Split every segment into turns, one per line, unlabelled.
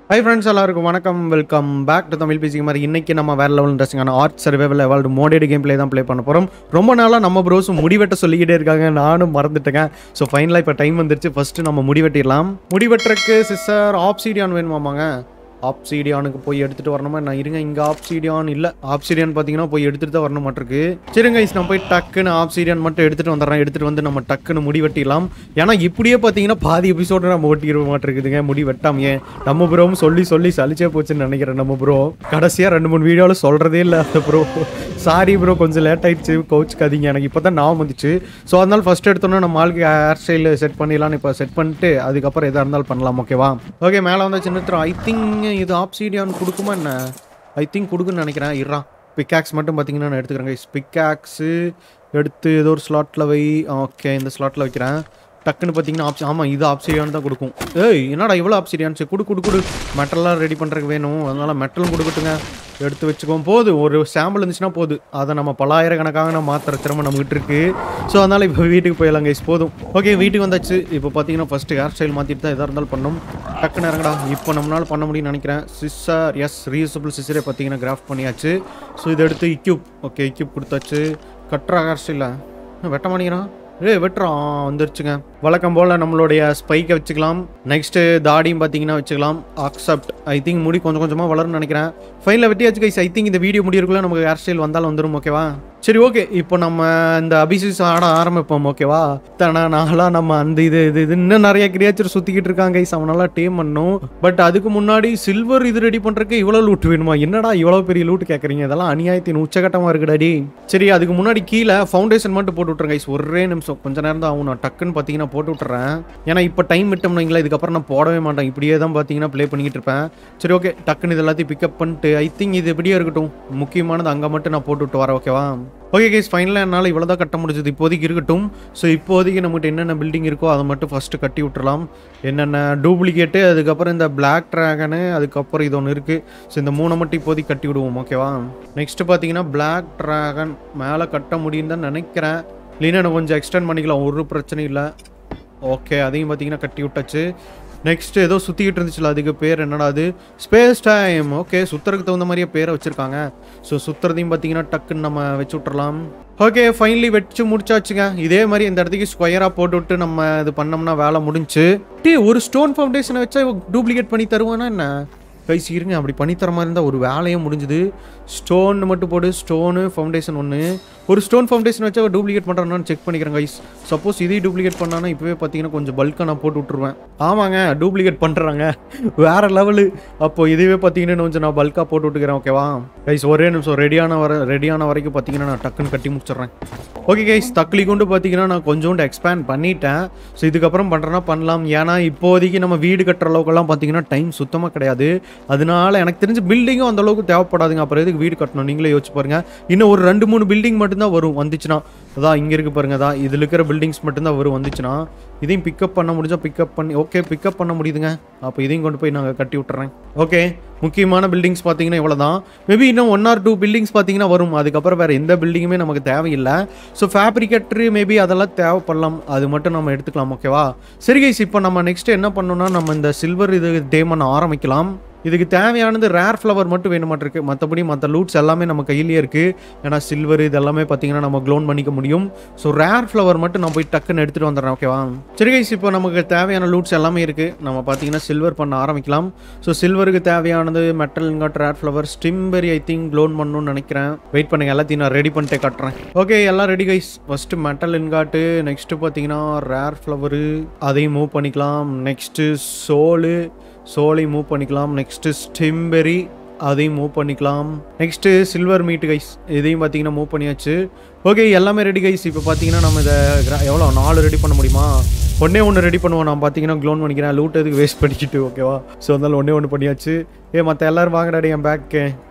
Hi friends எல்லாருக்கும் வணக்கம் welcome back to Tamil பேசிக்க மாதிரி இன்னைக்கு நம்ம வேற லெவல் இன்ட்ரெஸ்டிங்கான ARK survival evolved modded game play தான் ப்ளே பண்ண போகிறோம் ரொம்ப நாளாக நம்ம ப்ரோஸும் முடிவெட்ட சொல்லிக்கிட்டே இருக்காங்க நானும் மறந்துட்டேங்க ஸோ ஃபைனலாக இப்போ டைம் வந்துருச்சு ஃபஸ்ட்டு நம்ம முடிவெட்டிடலாம் முடிவெட்டுறக்கு சிஸ்டர் ஆப்சீடியான் வேணுமாமாங்க ஆப்சீடியானுக்கு போய் எடுத்துகிட்டு வரணுமா நான் இருங்க இங்கே ஆப்சீடியான் இல்லை ஆப்சீடியான் பார்த்தீங்கன்னா போய் எடுத்துகிட்டு தான் வரணும் மாட்டிருக்கு சரிங்க guys, நான் போய் டக்குன்னு ஆப்சீடியான் மட்டும் எடுத்துகிட்டு வந்துடுறேன் எடுத்துகிட்டு வந்து நம்ம டக்குன்னு முடி வெட்டிடலாம் ஏன்னா இப்படியே பார்த்தீங்கன்னா பாதி எபிசோடு நம்ம ஓட்டிட மாட்டிருக்குதுங்க முடி வெட்டாமையே நம்ம ப்ரோவும் சொல்லி சொல்லி சலிச்சே போச்சுன்னு நினைக்கிறேன் நம்ம ப்ரோ கடைசியாக ரெண்டு மூணு வீடியோவில் சொல்கிறதே இல்லை அந்த ப்ரோ சாரி ப்ரோ கொஞ்சம் லேட் ஆயிடுச்சு கோச்சுக்காதீங்க எனக்கு இப்போ தான் நான் வந்துச்சு ஸோ அதனால ஃபர்ஸ்ட் எடுத்தோன்னே நம்ம ஆளுக்கு ஹேர் ஸ்டைல் செட் பண்ணிடலாம்னு இப்போ செட் பண்ணிட்டு அதுக்கப்புறம் எதாக இருந்தாலும் பண்ணலாம் ஓகேவா ஓகே மேலே வந்த சின்னத்திரம் ஐ திங்க் இது ஆப்சீடியான் கொடுக்குமா என்ன ஐ திங்க் கொடுக்குன்னு நினைக்கிறேன் இறா பிக்காக்ஸ் மட்டும் பார்த்தீங்கன்னா நான் எடுத்துக்கிறேன் பிக்காக்ஸு எடுத்து ஏதோ ஒரு ஸ்லாட்டில் வை ஓகே இந்த ஸ்லாட்டில் வைக்கிறேன் டக்குன்னு பார்த்தீங்கன்னா ஆப்ஷன் ஆமாம் இது ஆப்சிடியான் தான் கொடுக்கும் ஏய் என்னடா இவ்வளோ ஆப்சிடியான் சரி கொடு கொடு கொடு மெட்டல்லாம் ரெடி பண்ணுறதுக்கு வேணும் அதனால மெட்டலும் கொடுக்கட்டுங்க எடுத்து வச்சுக்கோம் போது ஒரு சாம்பிள் இருந்துச்சுன்னா போது அதை நம்ம பல்லாயிரக்கணக்காக நம்ம மாத்திர திறமை நம்மகிட்ட இருக்கு ஸோ அதனால் இப்போ வீட்டுக்கு போயிடலாம் கைஸ் போதும் ஓகே வீட்டுக்கு வந்தாச்சு இப்போ பார்த்தீங்கன்னா ஃபஸ்ட்டு ஹேர் ஸ்டைல் மாற்றிட்டு தான் எதாக இருந்தாலும் பண்ணணும் டக்குன்னு இறங்கடா இப்போ நம்மளால பண்ண முடியும்னு நினைக்கிறேன் சிஸ்ஸார் எஸ் ரீயூசபிள் சிஸ்ஸரே பார்த்தீங்கன்னா கிராஃப்ட் பண்ணியாச்சு ஸோ இதை எடுத்து இக்யூப் ஓகே இக்யூப் கொடுத்தாச்சு கட்டுறா ஹேர் ஸ்டைலில் வெட்ட மாட்டேங்கிறான் ஏய் வெட்டுறோம் வந்துருச்சுங்க வழக்கம் போல் நம்மளுடைய ஸ்பைக்கை வச்சுக்கலாம் நெக்ஸ்ட்டு தாடியும் பார்த்தீங்கன்னா வச்சுக்கலாம் அக்செப்ட் ஐ திங்க் முடி கொஞ்சம் கொஞ்சமாக வளரும்னு நினைக்கிறேன் ஃபைனல் வெட்டியாச்சு கைஸ் ஐ திங்க் இந்த வீடியோ முடியறதுக்குள்ள நமக்கு ஹேர் ஸ்டைல் வந்தாலும் வந்துடும் ஓகேவா சரி ஓகே இப்போ நம்ம இந்த அபிசிஸ் ஆட ஆரம்பிப்போம் ஓகேவா தானே நாளாக நம்ம அந்த இது இது இது இன்னும் நிறைய கிரியேச்சர் சுற்றிக்கிட்டு இருக்காங்க கைஸ் அவனெல்லாம் டேம் பண்ணும் பட் அதுக்கு முன்னாடி சில்வர் இது ரெடி பண்ணுறதுக்கு இவ்வளோ லூட் வேணுமா என்னடா இவ்வளோ பெரிய லூட் கேட்குறீங்க இதெல்லாம் அநியாயத்தின் உச்சகட்டமாக இருக்குடாடி சரி அதுக்கு முன்னாடி கீழே ஃபவுண்டேஷன் மட்டும் போட்டு விட்ருங்க கைஸ் ஒரே நிமிஷம் கொஞ்ச நேரம் தான் ஆகும் நான் டக்குன்னு பார்த்தீங்கன்னா போட்டு விட்டுறேன் ஏன்னா இப்போ டைம் விட்டோம்னு வைங்களேன் இதுக்கப்புறம் நான் போடவே மாட்டேன் இப்படியே தான் பார்த்தீங்கன்னா ப்ளே பண்ணிக்கிட்டு இருப்பேன் சரி ஓகே டக்குன்னு இது எல்லாத்தையும் பிக்கப் பண்ணிட்டு ஐ திங்க் இது எப்படியே இருக்கட்டும் முக்கியமானது அங்கே மட்டும் நான் போட்டு விட்டு வரேன் ஓகேவா ஓகே கேஸ் ஃபைனலாக என்னால் இவ்வளோ தான் கட்ட முடிஞ்சது இப்போதைக்கு இருக்கட்டும் ஸோ இப்போதைக்கு நம்மகிட்ட என்னென்ன பில்டிங் இருக்கோ அதை மட்டும் ஃபஸ்ட்டு கட்டி விட்டுறலாம் என்னென்ன டூப்ளிகேட்டு அதுக்கப்புறம் இந்த பிளாக் ட்ராகனு அதுக்கப்புறம் இது ஒன்று இருக்குது ஸோ இந்த மூணை மட்டும் இப்போதைக்கு கட்டி விடுவோம் ஓகேவா நெக்ஸ்ட்டு பார்த்தீங்கன்னா பிளாக் ட்ராகன் மேலே கட்ட முடியும் தான் நினைக்கிறேன் இல்லைன்னா எனக்கு கொஞ்சம் எக்ஸ்டெண்ட் பண்ணிக்கலாம் ஒரு பிரச்சனையும் இல்லை ஓகே அதையும் பார்த்தீங்கன்னா கட்டி விட்டாச்சு நெக்ஸ்ட் ஏதோ சுற்றிக்கிட்டு இருந்துச்சுல அதுக்கு பேர் என்னடா அது ஸ்பேஸ் டைம் ஓகே சுற்றுறதுக்கு தகுந்த மாதிரியே பேரை வச்சுருக்காங்க ஸோ சுற்றுறதையும் பார்த்தீங்கன்னா டக்குன்னு நம்ம வச்சு விட்றலாம் ஓகே ஃபைனலி வச்சு முடிச்சாச்சுங்க இதே மாதிரி இந்த இடத்துக்கு ஸ்கொயராக போட்டு விட்டு நம்ம இது பண்ணோம்னா வேலை முடிஞ்சு டே ஒரு ஸ்டோன் ஃபவுண்டேஷனை வச்சா டூப்ளிகேட் பண்ணி தருவானா என்ன கைஸ் இருங்க அப்படி பண்ணித்தர மாதிரி இருந்தால் ஒரு வேலையும் முடிஞ்சுது ஸ்டோன் மட்டும் போடு ஸ்டோனு ஃபவுண்டேஷன் ஒன்று ஒரு ஸ்டோன் ஃபவுண்டேஷன் வச்சா டூப்ளிகேட் பண்ணுறான்னு செக் பண்ணிக்கிறேன் கைஸ் சப்போஸ் இதையும் டூப்ளிகேட் பண்ணானா இப்போவே பார்த்தீங்கன்னா கொஞ்சம் பல்காக நான் போட்டு விட்ருவேன் ஆமாங்க டூப்ளிகேட் பண்ணுறாங்க வேற லெவலு அப்போ இதுவே பார்த்தீங்கன்னா கொஞ்சம் நான் பல்காக போட்டு விட்டுக்கிறேன் ஓகேவா கைஸ் ஒரே நிமிஷம் ரெடியான வர ரெடியான வரைக்கும் பார்த்தீங்கன்னா நான் டக்குன்னு கட்டி முடிச்சிடுறேன் ஓகே கைஸ் தக்லி கொண்டு பார்த்தீங்கன்னா நான் கொஞ்சோண்டு எக்ஸ்பேண்ட் பண்ணிட்டேன் ஸோ இதுக்கப்புறம் பண்ணுறேன்னா பண்ணலாம் ஏன்னா இப்போதைக்கு நம்ம வீடு கட்டுற அளவுக்குலாம் பார்த்தீங்கன்னா டைம் சுத்தமாக கிடையாது அதனால எனக்கு தெரிஞ்ச பில்டிங்கும் அந்த அளவுக்கு தேவைப்படாதுங்க அப்புறம் எதுக்கு வீடு கட்டணும் நீங்களே யோசிச்சு பாருங்க இன்னும் ஒரு ரெண்டு மூணு பில்டிங் மட்டும்தான் வரும் வந்துச்சுன்னா அதான் இங்கே இருக்கு பாருங்க அதான் இதில் இருக்கிற பில்டிங்ஸ் மட்டும்தான் வரும் வந்துச்சுன்னா இதையும் பிக்கப் பண்ண முடிஞ்சா பிக்கப் பண்ணி ஓகே பிக்கப் பண்ண முடியுதுங்க அப்போ இதையும் கொண்டு போய் நாங்கள் கட்டி விட்டுறேன் ஓகே முக்கியமான பில்டிங்ஸ் பார்த்தீங்கன்னா இவ்வளோ தான் மேபி இன்னும் ஒன் ஆர் டூ பில்டிங்ஸ் பார்த்தீங்கன்னா வரும் அதுக்கப்புறம் வேறு எந்த பில்டிங்குமே நமக்கு தேவையில்லை ஸோ ஃபேப்ரிகேட்டரி மேபி அதெல்லாம் தேவைப்படலாம் அது மட்டும் நம்ம எடுத்துக்கலாம் ஓகேவா சரி கைஸ் இப்போ நம்ம நெக்ஸ்ட் என்ன பண்ணணும்னா நம்ம இந்த சில்வர் இது டேமன் ஆரம்பிக்கலாம் இதுக்கு தேவையானது ரேர் ஃப்ளவர் மட்டும் வேணுமாட்டிருக்கு மற்றபடி மற்ற லூட்ஸ் எல்லாமே நம்ம கையிலேயே இருக்குது ஏன்னா சில்வர் இது எல்லாமே பார்த்தீங்கன்னா நம்ம க்ளோன் பண்ணிக்க முடியும் ஸோ ரேர் ஃப்ளவர் மட்டும் நான் போய் டக்குன்னு எடுத்துகிட்டு வந்துடுறேன் ஓகேவா சரி கைஸ் இப்போ நமக்கு தேவையான லூட்ஸ் எல்லாமே இருக்குது நம்ம பார்த்தீங்கன்னா சில்வர் பண்ண ஆரம்பிக்கலாம் ஸோ சில்வருக்கு தேவையானது metal ingot rare flower stimberry I think clone பண்ணணும்னு நினைக்கிறேன் வெயிட் பண்ணுங்க எல்லாத்தையும் நான் ரெடி பண்ணிட்டே காட்டுறேன் ஓகே எல்லாம் ready guys first metal ingot next பார்த்தீங்கன்னா ரேர் ஃப்ளவரு அதையும் மூவ் பண்ணிக்கலாம் நெக்ஸ்ட்டு சோலு சோலை மூவ் பண்ணிக்கலாம் நெக்ஸ்ட்டு ஸ்டிம்பெரி அதையும் மூவ் பண்ணிக்கலாம் நெக்ஸ்ட்டு சில்வர் மீட் கைஸ் இதையும் பார்த்தீங்கன்னா மூவ் பண்ணியாச்சு ஓகே எல்லாமே ரெடி கைஸ் இப்போ பார்த்தீங்கன்னா நம்ம இதை gra- எவ்வளோ நாலு ரெடி பண்ண முடியுமா ஒன்றே ஒன்று ரெடி பண்ணுவோம் நான் பார்த்தீங்கன்னா க்ளோன் பண்ணிக்கிறேன் லூட் எதுக்கு வேஸ்ட் பண்ணிக்கிட்டு ஓகேவா ஸோ அதனால ஒன்றே ஒன்று பண்ணியாச்சு ஏ மற்ற எல்லாரும் வாங்குறாடி என் பேக்கு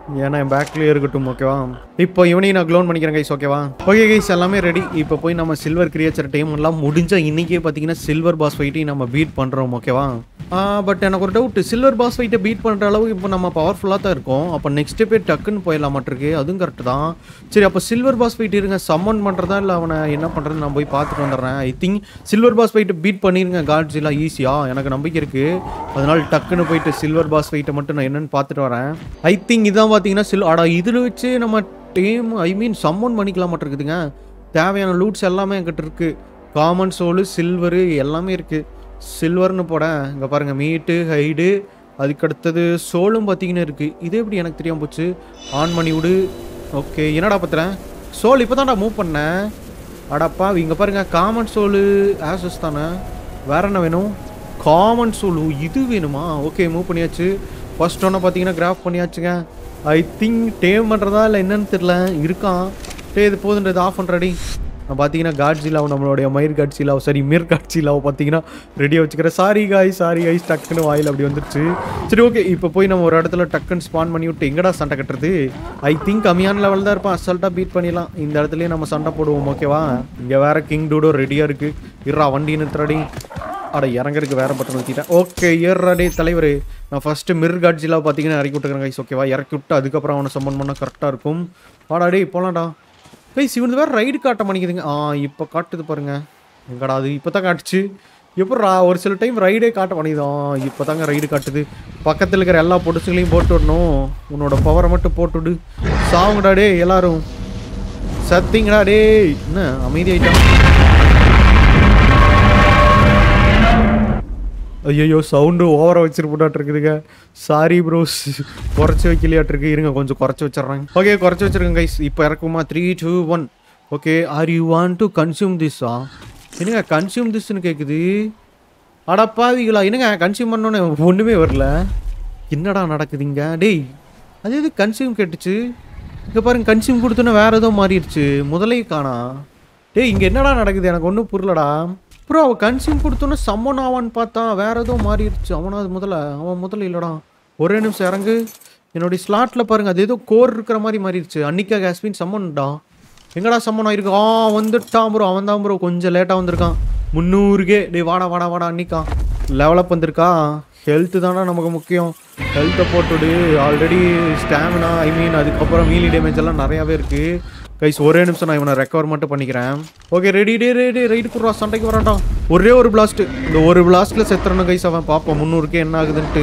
ஏன்னா என் பேக்லேயே இருக்கட்டும் ஓகேவா இப்போ இவனையும் நான் க்ளோன் பண்ணிக்கிறேன் கைஸ் ஓகேவா ஓகே கைஸ் எல்லாமே ரெடி இப்போ போய் நம்ம சில்வர் கிரியேச்சர் டைம் எல்லாம் முடிஞ்ச இன்னைக்கே பார்த்தீங்கன்னா சில்வர் பாஸ் ஃபைட்டையும் நம்ம பீட் பண்ணுறோம் ஓகேவா பட் எனக்கு ஒரு டவுட் சில்வர் பாஸ் ஃபைட்டை பீட் பண்ணுற அளவுக்கு இப்போ நம்ம பவர்ஃபுல்லாக தான் இருக்கோம் அப்போ நெக்ஸ்ட் போய் டக்குன்னு போயிடலாம் மாட்டிருக்கு அதுவும் கரெக்ட் தான் சரி அப்போ சில்வர் பாஸ் ஃபைட் இருங்க சம்மன் பண்ணுறதா இல்லை அவனை என்ன பண்ணுறது நான் போய் பார்த்துட்டு வந்துடுறேன் ஐ திங்க் சில்வர் பாஸ் ஃபைட்டை பீட் பண்ணிருங்க காட்ஸ் எல்லாம் ஈஸியாக எனக்கு நம்பிக்கை இருக்குது அதனால டக்குன்னு போயிட்டு சில்வர் பாஸ் ஃபைட்டை மட்டும் நான் என்னன்னு பார்த்துட்டு வரேன் ஐ திங்க் இதான் பார்த்தீங்கன்னா சில் அடா இதில் வச்சு நம்ம டீம் ஐ மீன் சம்மன் பண்ணிக்கலாம் மாட்டிருக்குதுங்க தேவையான லூட்ஸ் எல்லாமே என்கிட்ட இருக்குது காமன் சோலு சில்வரு எல்லாமே இருக்குது சில்வர்னு போட இங்கே பாருங்கள் மீட்டு ஹைடு அதுக்கடுத்தது சோலும் பார்த்தீங்கன்னா இருக்குது இது எப்படி எனக்கு தெரியாம போச்சு ஆன் பண்ணி விடு ஓகே என்னடா பத்துறேன் சோல் இப்போ தான்டா மூவ் பண்ணேன் அடப்பா இங்கே பாருங்க காமன் சோலு ஆசஸ் தானே வேற என்ன வேணும் காமன் சோலு இது வேணுமா ஓகே மூவ் பண்ணியாச்சு ஃபர்ஸ்ட் ஒன்று பார்த்தீங்கன்னா கிராஃப் பண்ணியாச்சுங்க ஐ திங்க் டேம் பண்ணுறதா இல்லை என்னன்னு தெரில இருக்கான் டே இது போதுன்றது ஆஃப் பண்ணுறடி நான் பார்த்தீங்கன்னா காட்ஜிலாவை நம்மளுடைய மயிர் காட்சிலாவை சரி மிர் காட்சிலாவை பார்த்தீங்கன்னா ரெடியாக வச்சுக்கிறேன் சாரி காய் சாரி காய்ஸ் டக்குன்னு வாயில் அப்படி வந்துருச்சு சரி ஓகே இப்போ போய் நம்ம ஒரு இடத்துல டக்குன்னு ஸ்பான் பண்ணி விட்டு எங்கடா சண்டை கட்டுறது ஐ திங்க் கம்மியான லெவல் தான் இருப்பான் அசால்ட்டாக பீட் பண்ணிடலாம் இந்த இடத்துலயே நம்ம சண்டை போடுவோம் ஓகேவா இங்கே வேற கிங் டூடோ ரெடியாக இருக்குது இருறா வண்டி நிறுத்துறடி அட இறங்குறதுக்கு வேற பட்டன் ஊற்றிட்டேன் ஓகே ஏறாடே தலைவர் நான் ஃபஸ்ட்டு மிர் காட்ஜிலாவை பார்த்தீங்கன்னா இறக்கி விட்டுக்கிறேன் கைஸ் ஓகேவா இறக்கி விட்டு அதுக்கப்புறம் அவனை சம்மன் பண்ணால் கரெக்டாக இருக்கும் வாடா டேய் போலாம்டா கைஸ் இவனது வேறு ரைடு காட்ட மாட்டேங்குதுங்க ஆ இப்போ காட்டுது பாருங்க எங்கடா அது இப்போ தான் காட்டுச்சு எப்பட்றா ஒரு சில டைம் ரைடே காட்ட மாட்டேங்குதான் இப்போ தாங்க ரைடு காட்டுது பக்கத்தில் இருக்கிற எல்லா பொடுசுங்களையும் போட்டு விடணும் உன்னோட பவரை மட்டும் போட்டு விடு சாவுங்கடா டே எல்லாரும் சத்திங்கடா டேய் என்ன அமைதியாயிட்டான் ஐயோ சவுண்டு ஓவராக வச்சிருப்போட்டாட்டு இருக்குதுங்க சாரி ப்ரோஸ் குறைச்சி வைக்கலையாட்டிருக்கு இருங்க கொஞ்சம் குறைச்சி வச்சிடுறாங்க ஓகே குறைச்சி வச்சிருக்கேன் கைஸ் இப்போ இறக்குமா three two one okay are you want to consume திஸ்ஸா என்னங்க கன்சியூம் திஸ்ன்னு கேட்குது அடப்பாவிகளா என்னங்க கன்சியூம் பண்ணோன்னே ஒன்றுமே வரல என்னடா நடக்குதுங்க டேய் அது எது கன்சியூம் கேட்டுச்சு இங்கே பாருங்க கன்சியூம் கொடுத்தோன்னே வேற ஏதோ மாறிடுச்சு முதலே காணா டேய் இங்கே என்னடா நடக்குது எனக்கு ஒன்றும் புரியலடா ப்ரோ அவன் கன்சியூம் கொடுத்தோன்னே சம்மன் ஆவான்னு பார்த்தா வேற ஏதோ மாறிடுச்சு அவனாவது முதல்ல அவன் முதல்ல இல்லைடா ஒரே நிமிஷம் இறங்கு என்னுடைய ஸ்லாட்டில் பாருங்க அது ஏதோ கோர் இருக்கிற மாதிரி மாறிடுச்சு அன்னிக்கா கேஸ்பின் சம்மன்டா எங்கடா சம்மன் ஆயிருக்கு ஆ வந்துட்டான் ப்ரோ அவன் தான் ப்ரோ கொஞ்சம் லேட்டாக வந்திருக்கான் முந்நூறுக்கே டேய் வாடா வாடா வாடா அன்னிக்கா லெவலப் வந்திருக்கா ஹெல்த்து தானே நமக்கு முக்கியம் ஹெல்த்தை போட்டுடு ஆல்ரெடி ஸ்டாமினா ஐ மீன் அதுக்கப்புறம் மீலி டேமேஜ் எல்லாம் நிறையாவே இருக்குது கைஸ் ஒரே நிமிஷம் நான் இவனை ரெக்கவர் மட்டும் பண்ணிக்கிறேன் ஓகே ரெடி டே ரெடி ரைடு குடுறா சண்டைக்கு வரான்டா ஒரே ஒரு பிளாஸ்ட் இந்த ஒரு பிளாஸ்ட்ல செத்துறணும் கைஸ் அவன் பார்ப்போம் முந்நூறுக்கே என்ன ஆகுதுன்ட்டு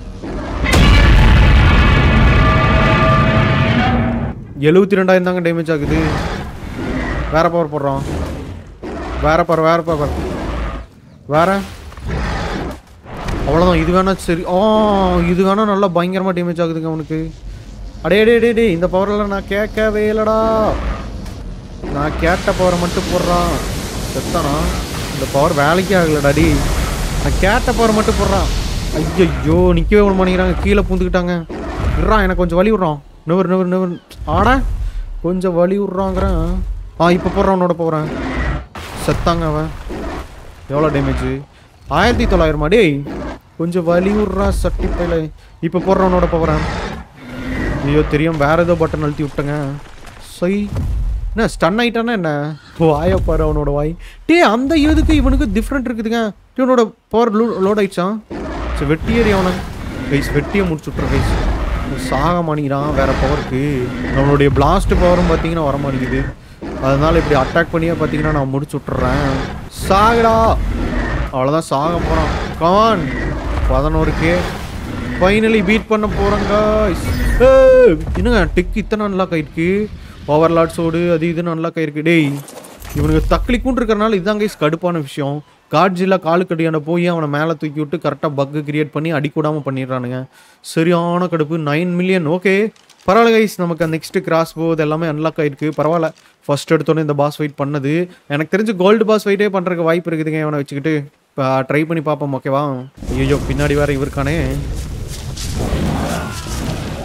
எழுபத்தி ரெண்டாயிரம் தாங்க டேமேஜ் ஆகுது வேற பவர் போடுறோம் வேற பவர் வேற பவர் வேற அவ்வளோதான் இது வேணா சரி ஆ இது வேணா நல்லா பயங்கரமாக டேமேஜ் ஆகுதுங்க அவனுக்கு அடே டே டே டே இந்த பவரில் நான் கேட்கவே இல்லடா நான் கேட்ட பவரை மட்டும் போடுறான் செத்தானா இந்த பவர் வேலைக்கே ஆகலடா டி நான் கேட்ட பவர் மட்டும் போடுறான் ஐயோ நிற்கவே விட மாட்டேங்கிறாங்க கீழே பூந்துக்கிட்டாங்க விட்றான் எனக்கு கொஞ்சம் வலி விட்றான் நிவர் நிவர் நிவர் ஆடா கொஞ்சம் வலி விட்றாங்கிறேன் ஆ இப்போ போடுறான் உன்னோட போகிறேன் செத்தாங்க அவன் எவ்வளோ டேமேஜ் ஆயிரத்தி தொள்ளாயிரமா டேய் கொஞ்சம் வலி விட்றா சட்டி பையில இப்போ போடுறவனோட போகிறேன் ஐயோ தெரியும் வேற ஏதோ பட்டன் அழுத்தி விட்டேங்க சை என்ன ஸ்டன் ஆயிட்டானா என்ன வாயை பாரு அவனோட வாய் டே அந்த இதுக்கு இவனுக்கு டிஃப்ரெண்ட் இருக்குதுங்க இவனோட பவர் லோட் ஆயிடுச்சான் சரி வெட்டி ஏறி அவனை கைஸ் வெட்டியை முடிச்சு விட்ற கைஸ் சாக மாட்டேங்கிறான் வேற பவருக்கு நம்மளுடைய பிளாஸ்ட் பவரும் பார்த்தீங்கன்னா வர மாட்டேங்குது அதனால இப்படி அட்டாக் பண்ணியே பார்த்தீங்கன்னா நான் முடிச்சு விட்டுறேன் சாகடா அவ்வளோதான் சாக போகிறான் கமான் பதினோருக்கே ஃபைனலி பீட் பண்ண போகிறோங்க என்னங்க டெக் இத்தனை நல்லா கைருக்கு ஓவர்லாட் சோடு அது இது நல்லா கைருக்கு டேய் இவனுக்கு தக்லிக்கும் இருக்கிறனால இதுதான் கைஸ் கடுப்பான விஷயம் காட்ஜில்லா காலுக்கடியான போய் அவனை மேலே தூக்கி விட்டு கரெக்டாக பக்கு கிரியேட் பண்ணி அடிக்கூடாமல் பண்ணிடுறானுங்க சரியான கடுப்பு நைன் மில்லியன் ஓகே பரவாயில்ல கைஸ் நமக்கு நெக்ஸ்ட் கிராஸ் போ இது எல்லாமே அன்லாக் ஆயிருக்கு பரவாயில்ல ஃபர்ஸ்ட் எடுத்தோன்னே இந்த பாஸ் ஃபைட் பண்ணது எனக்கு தெரிஞ்சு கோல்டு பாஸ் ஃபைட்டே பண்ணுறதுக்கு வாய்ப்பு இருக்குதுங்க இவனை வச்சுக்கிட்டு இப்போ ட்ரை பண்ணி பார்ப்போம் ஓகேவா ஐயோ பின்னாடி வேற இவருக்கானே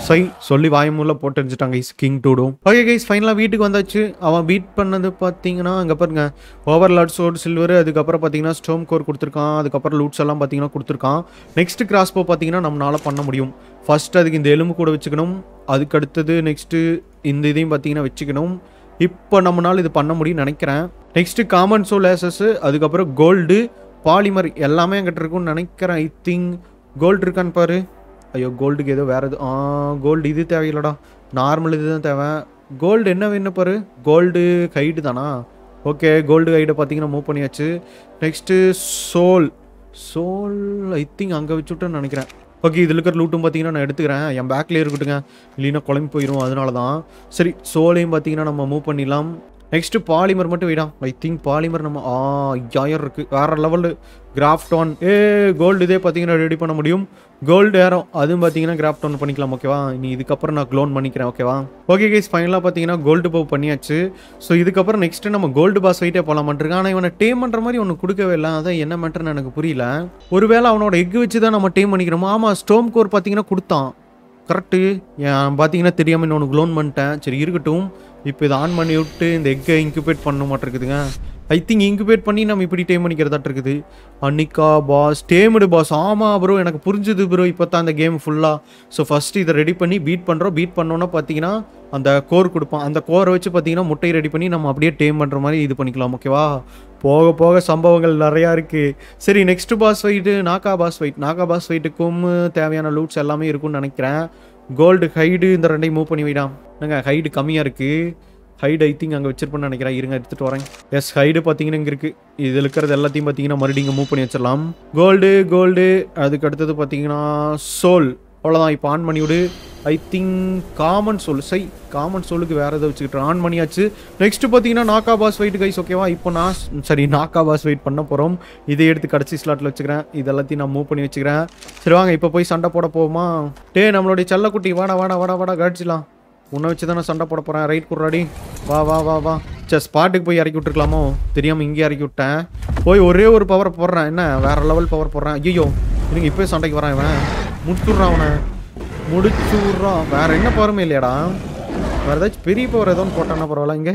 சை சொல்லி வாயமுள்ள போட்டு எரிஞ்சிட்டாங்க கைஸ் கிங் டூடும் ஓகே கைஸ் ஃபைனலாக வீட்டுக்கு வந்தாச்சு அவன் பீட் பண்ணது பார்த்தீங்கன்னா அங்கே பாருங்க ஓவர்லாட் சோர்ட் சில்வர் அதுக்கப்புறம் பார்த்தீங்கன்னா ஸ்டோம் கோர் கொடுத்துருக்கான் அதுக்கப்புறம் லூட்ஸ் எல்லாம் பார்த்தீங்கன்னா கொடுத்துருக்கான் நெக்ஸ்ட் கிராஸ்போ பார்த்தீங்கன்னா நம்மளால பண்ண முடியும் ஃபர்ஸ்ட் அதுக்கு இந்த எலும்பு கூட வச்சுக்கணும் அதுக்கு அடுத்தது நெக்ஸ்ட்டு இந்த இதையும் பார்த்தீங்கன்னா வச்சுக்கணும் இப்போ நம்மளால இது பண்ண முடியும்னு நினைக்கிறேன் நெக்ஸ்ட்டு காமன் சோ லேசஸ் அதுக்கப்புறம் கோல்டு பாலிமர் எல்லாமே என்கிட்ட இருக்கும்னு நினைக்கிறேன் ஐ திங்க் கோல்டு இருக்கான்னு பாரு ஐயோ கோல்டுக்கு ஏதோ வேறு எது ஆ கோல்டு இது தேவையில்லடா நார்மல் இது தான் தேவை கோல்டு என்ன வேணும் பாரு கோல்டு கைடு தானா ஓகே கோல்டு கைடை பார்த்தீங்கன்னா மூவ் பண்ணியாச்சு next soul soul I think அங்கே வச்சுட்டேன்னு நினைக்கிறேன் ஓகே இதில் இருக்கிற லூட்டும் பார்த்தீங்கன்னா நான் எடுத்துக்கிறேன் என் பேக்லேயே இருக்கட்டுங்க இல்லைன்னா குழம்பு போயிடும் அதனால தான் சரி சோலையும் பார்த்தீங்கன்னா நம்ம மூவ் பண்ணிடலாம் நெக்ஸ்ட் பாலிமர் மட்டும் வைடா ஐ திங்க் பாலிமர் நம்ம ஆ ஐயாயிரம் இருக்கு வேற லெவலு கிராஃப்டான் ஏ கோல்டு இதே பார்த்தீங்கன்னா ரெடி பண்ண முடியும் கோல்டு ஏரம் அதுவும் பார்த்தீங்கன்னா கிராஃப்டான் பண்ணிக்கலாம் ஓகேவா நீ இதுக்கப்புறம் நான் க்ளோன் பண்ணிக்கிறேன் ஓகேவா ஓகே கேஸ் ஃபைனலாக பார்த்தீங்கன்னா கோல்டு பவ் பண்ணியாச்சு ஸோ இதுக்கப்புறம் நெக்ஸ்ட் நம்ம கோல்டு பாஸ் வெயிட்டே போகலாமான்ட்டு ஆனால் இவனை டேம் பண்ணுற மாதிரி ஒன்று கொடுக்கவே இல்லை அதான் என்ன மேட்டர்னு எனக்கு புரியல ஒருவேளை அவனோட எக் வச்சு தான் நம்ம டேம் பண்ணிக்கிறோமா ஆமாம் ஸ்டோம் கோர் பார்த்தீங்கன்னா கொடுத்தான் கரெக்டு ஏன் பார்த்தீங்கன்னா தெரியாமல் இன்னொன்று க்ளோன் பண்ணிட்டேன் சரி இருக்கட்டும் இப்போ இதை ஆன் பண்ணி விட்டு இந்த எக்கை இன்குபேட் பண்ண மாட்டிருக்குதுங்க ஐ திங்க் இன்குபேட் பண்ணி நம்ம இப்படி டேம் பண்ணிக்கிறதாட்டு இருக்குது அன்னிக்கா பாஸ் டேமுடு பாஸ் ஆமாம் ப்ரோ எனக்கு புரிஞ்சுது ப்ரோ இப்போ தான் அந்த கேம் ஃபுல்லாக ஸோ ஃபஸ்ட்டு இதை ரெடி பண்ணி பீட் பண்ணுறோம் பீட் பண்ணோன்னா பார்த்தீங்கன்னா அந்த கோர் கொடுப்பான் அந்த கோரை வச்சு பார்த்தீங்கன்னா முட்டையை ரெடி பண்ணி நம்ம அப்படியே டேம் பண்ணுற மாதிரி இது பண்ணிக்கலாம் ஓகேவா போக போக சம்பவங்கள் நிறையா இருக்குது சரி நெக்ஸ்ட் பாஸ் ஃபைட்டு நாக்கா பாஸ் ஃபைட் நாக்கா பாஸ் ஃபைட்டுக்கும் தேவையான லூட்ஸ் எல்லாமே இருக்கும்னு நினைக்கிறேன் கோல்டு ஹைடு இந்த ரெண்டையும் மூவ் பண்ணி விடாம் என்னங்க ஹைடு கம்மியாக இருக்குது ஹைடு ஐ திங்க் அங்கே வச்சிருப்பேன்னு நினைக்கிறேன் இருங்க எடுத்துகிட்டு வரேன் எஸ் ஹைடு பார்த்தீங்கன்னா இங்கே இருக்குது இதில் இருக்கிறது எல்லாத்தையும் பார்த்தீங்கன்னா மறுபடியும் இங்கே மூவ் பண்ணி வச்சிடலாம் கோல்டு கோல்டு அதுக்கு அடுத்தது பார்த்தீங்கன்னா சோல் அவ்வளோதான் இப்போ ஆன் பண்ணி விடு ஐ திங்க் காமன் சோல் சை காமன் சோலுக்கு வேறு எதை வச்சுக்கிட்டு ஆன் பண்ணியாச்சு நெக்ஸ்ட் பார்த்தீங்கன்னா நாக்கா பாஸ் வெயிட் கைஸ் ஓகேவா இப்போ நான் ஸ்- சரி நாக்கா பாஸ் வெயிட் பண்ண போகிறோம் இதை எடுத்து கடைசி ஸ்லாட்டில் வச்சுக்கிறேன் இது எல்லாத்தையும் நான் மூவ் பண்ணி வச்சுக்கிறேன் சரி வாங்க இப்போ போய் சண்டை போட போவோமா டே நம்மளுடைய செல்லக்குட்டி வாடா வாடா வாடா வாடா கடிச்சிடலாம் உன்னை வச்சு தானே சண்டை போட போகிறேன் ரைட் குர்ராடி வா வா வா வா சரி ஸ்பாட்டுக்கு போய் இறக்கி விட்டுருக்கலாமோ தெரியாமல் இங்கே இறக்கி விட்டேன் போய் ஒரே ஒரு பவர் போடுறேன் என்ன வேற லெவல் பவர் போடுறேன் ஐயோ இருங்க இப்போயே சண்டைக்கு வரான் இவன் முடிச்சுட்றான் அவனை முடிச்சுட்றான் வேற என்ன பவருமே இல்லையாடா வேற ஏதாச்சும் பெரிய பவர் ஏதோ ஒன்று போட்டான்னா பரவாயில்ல இங்கே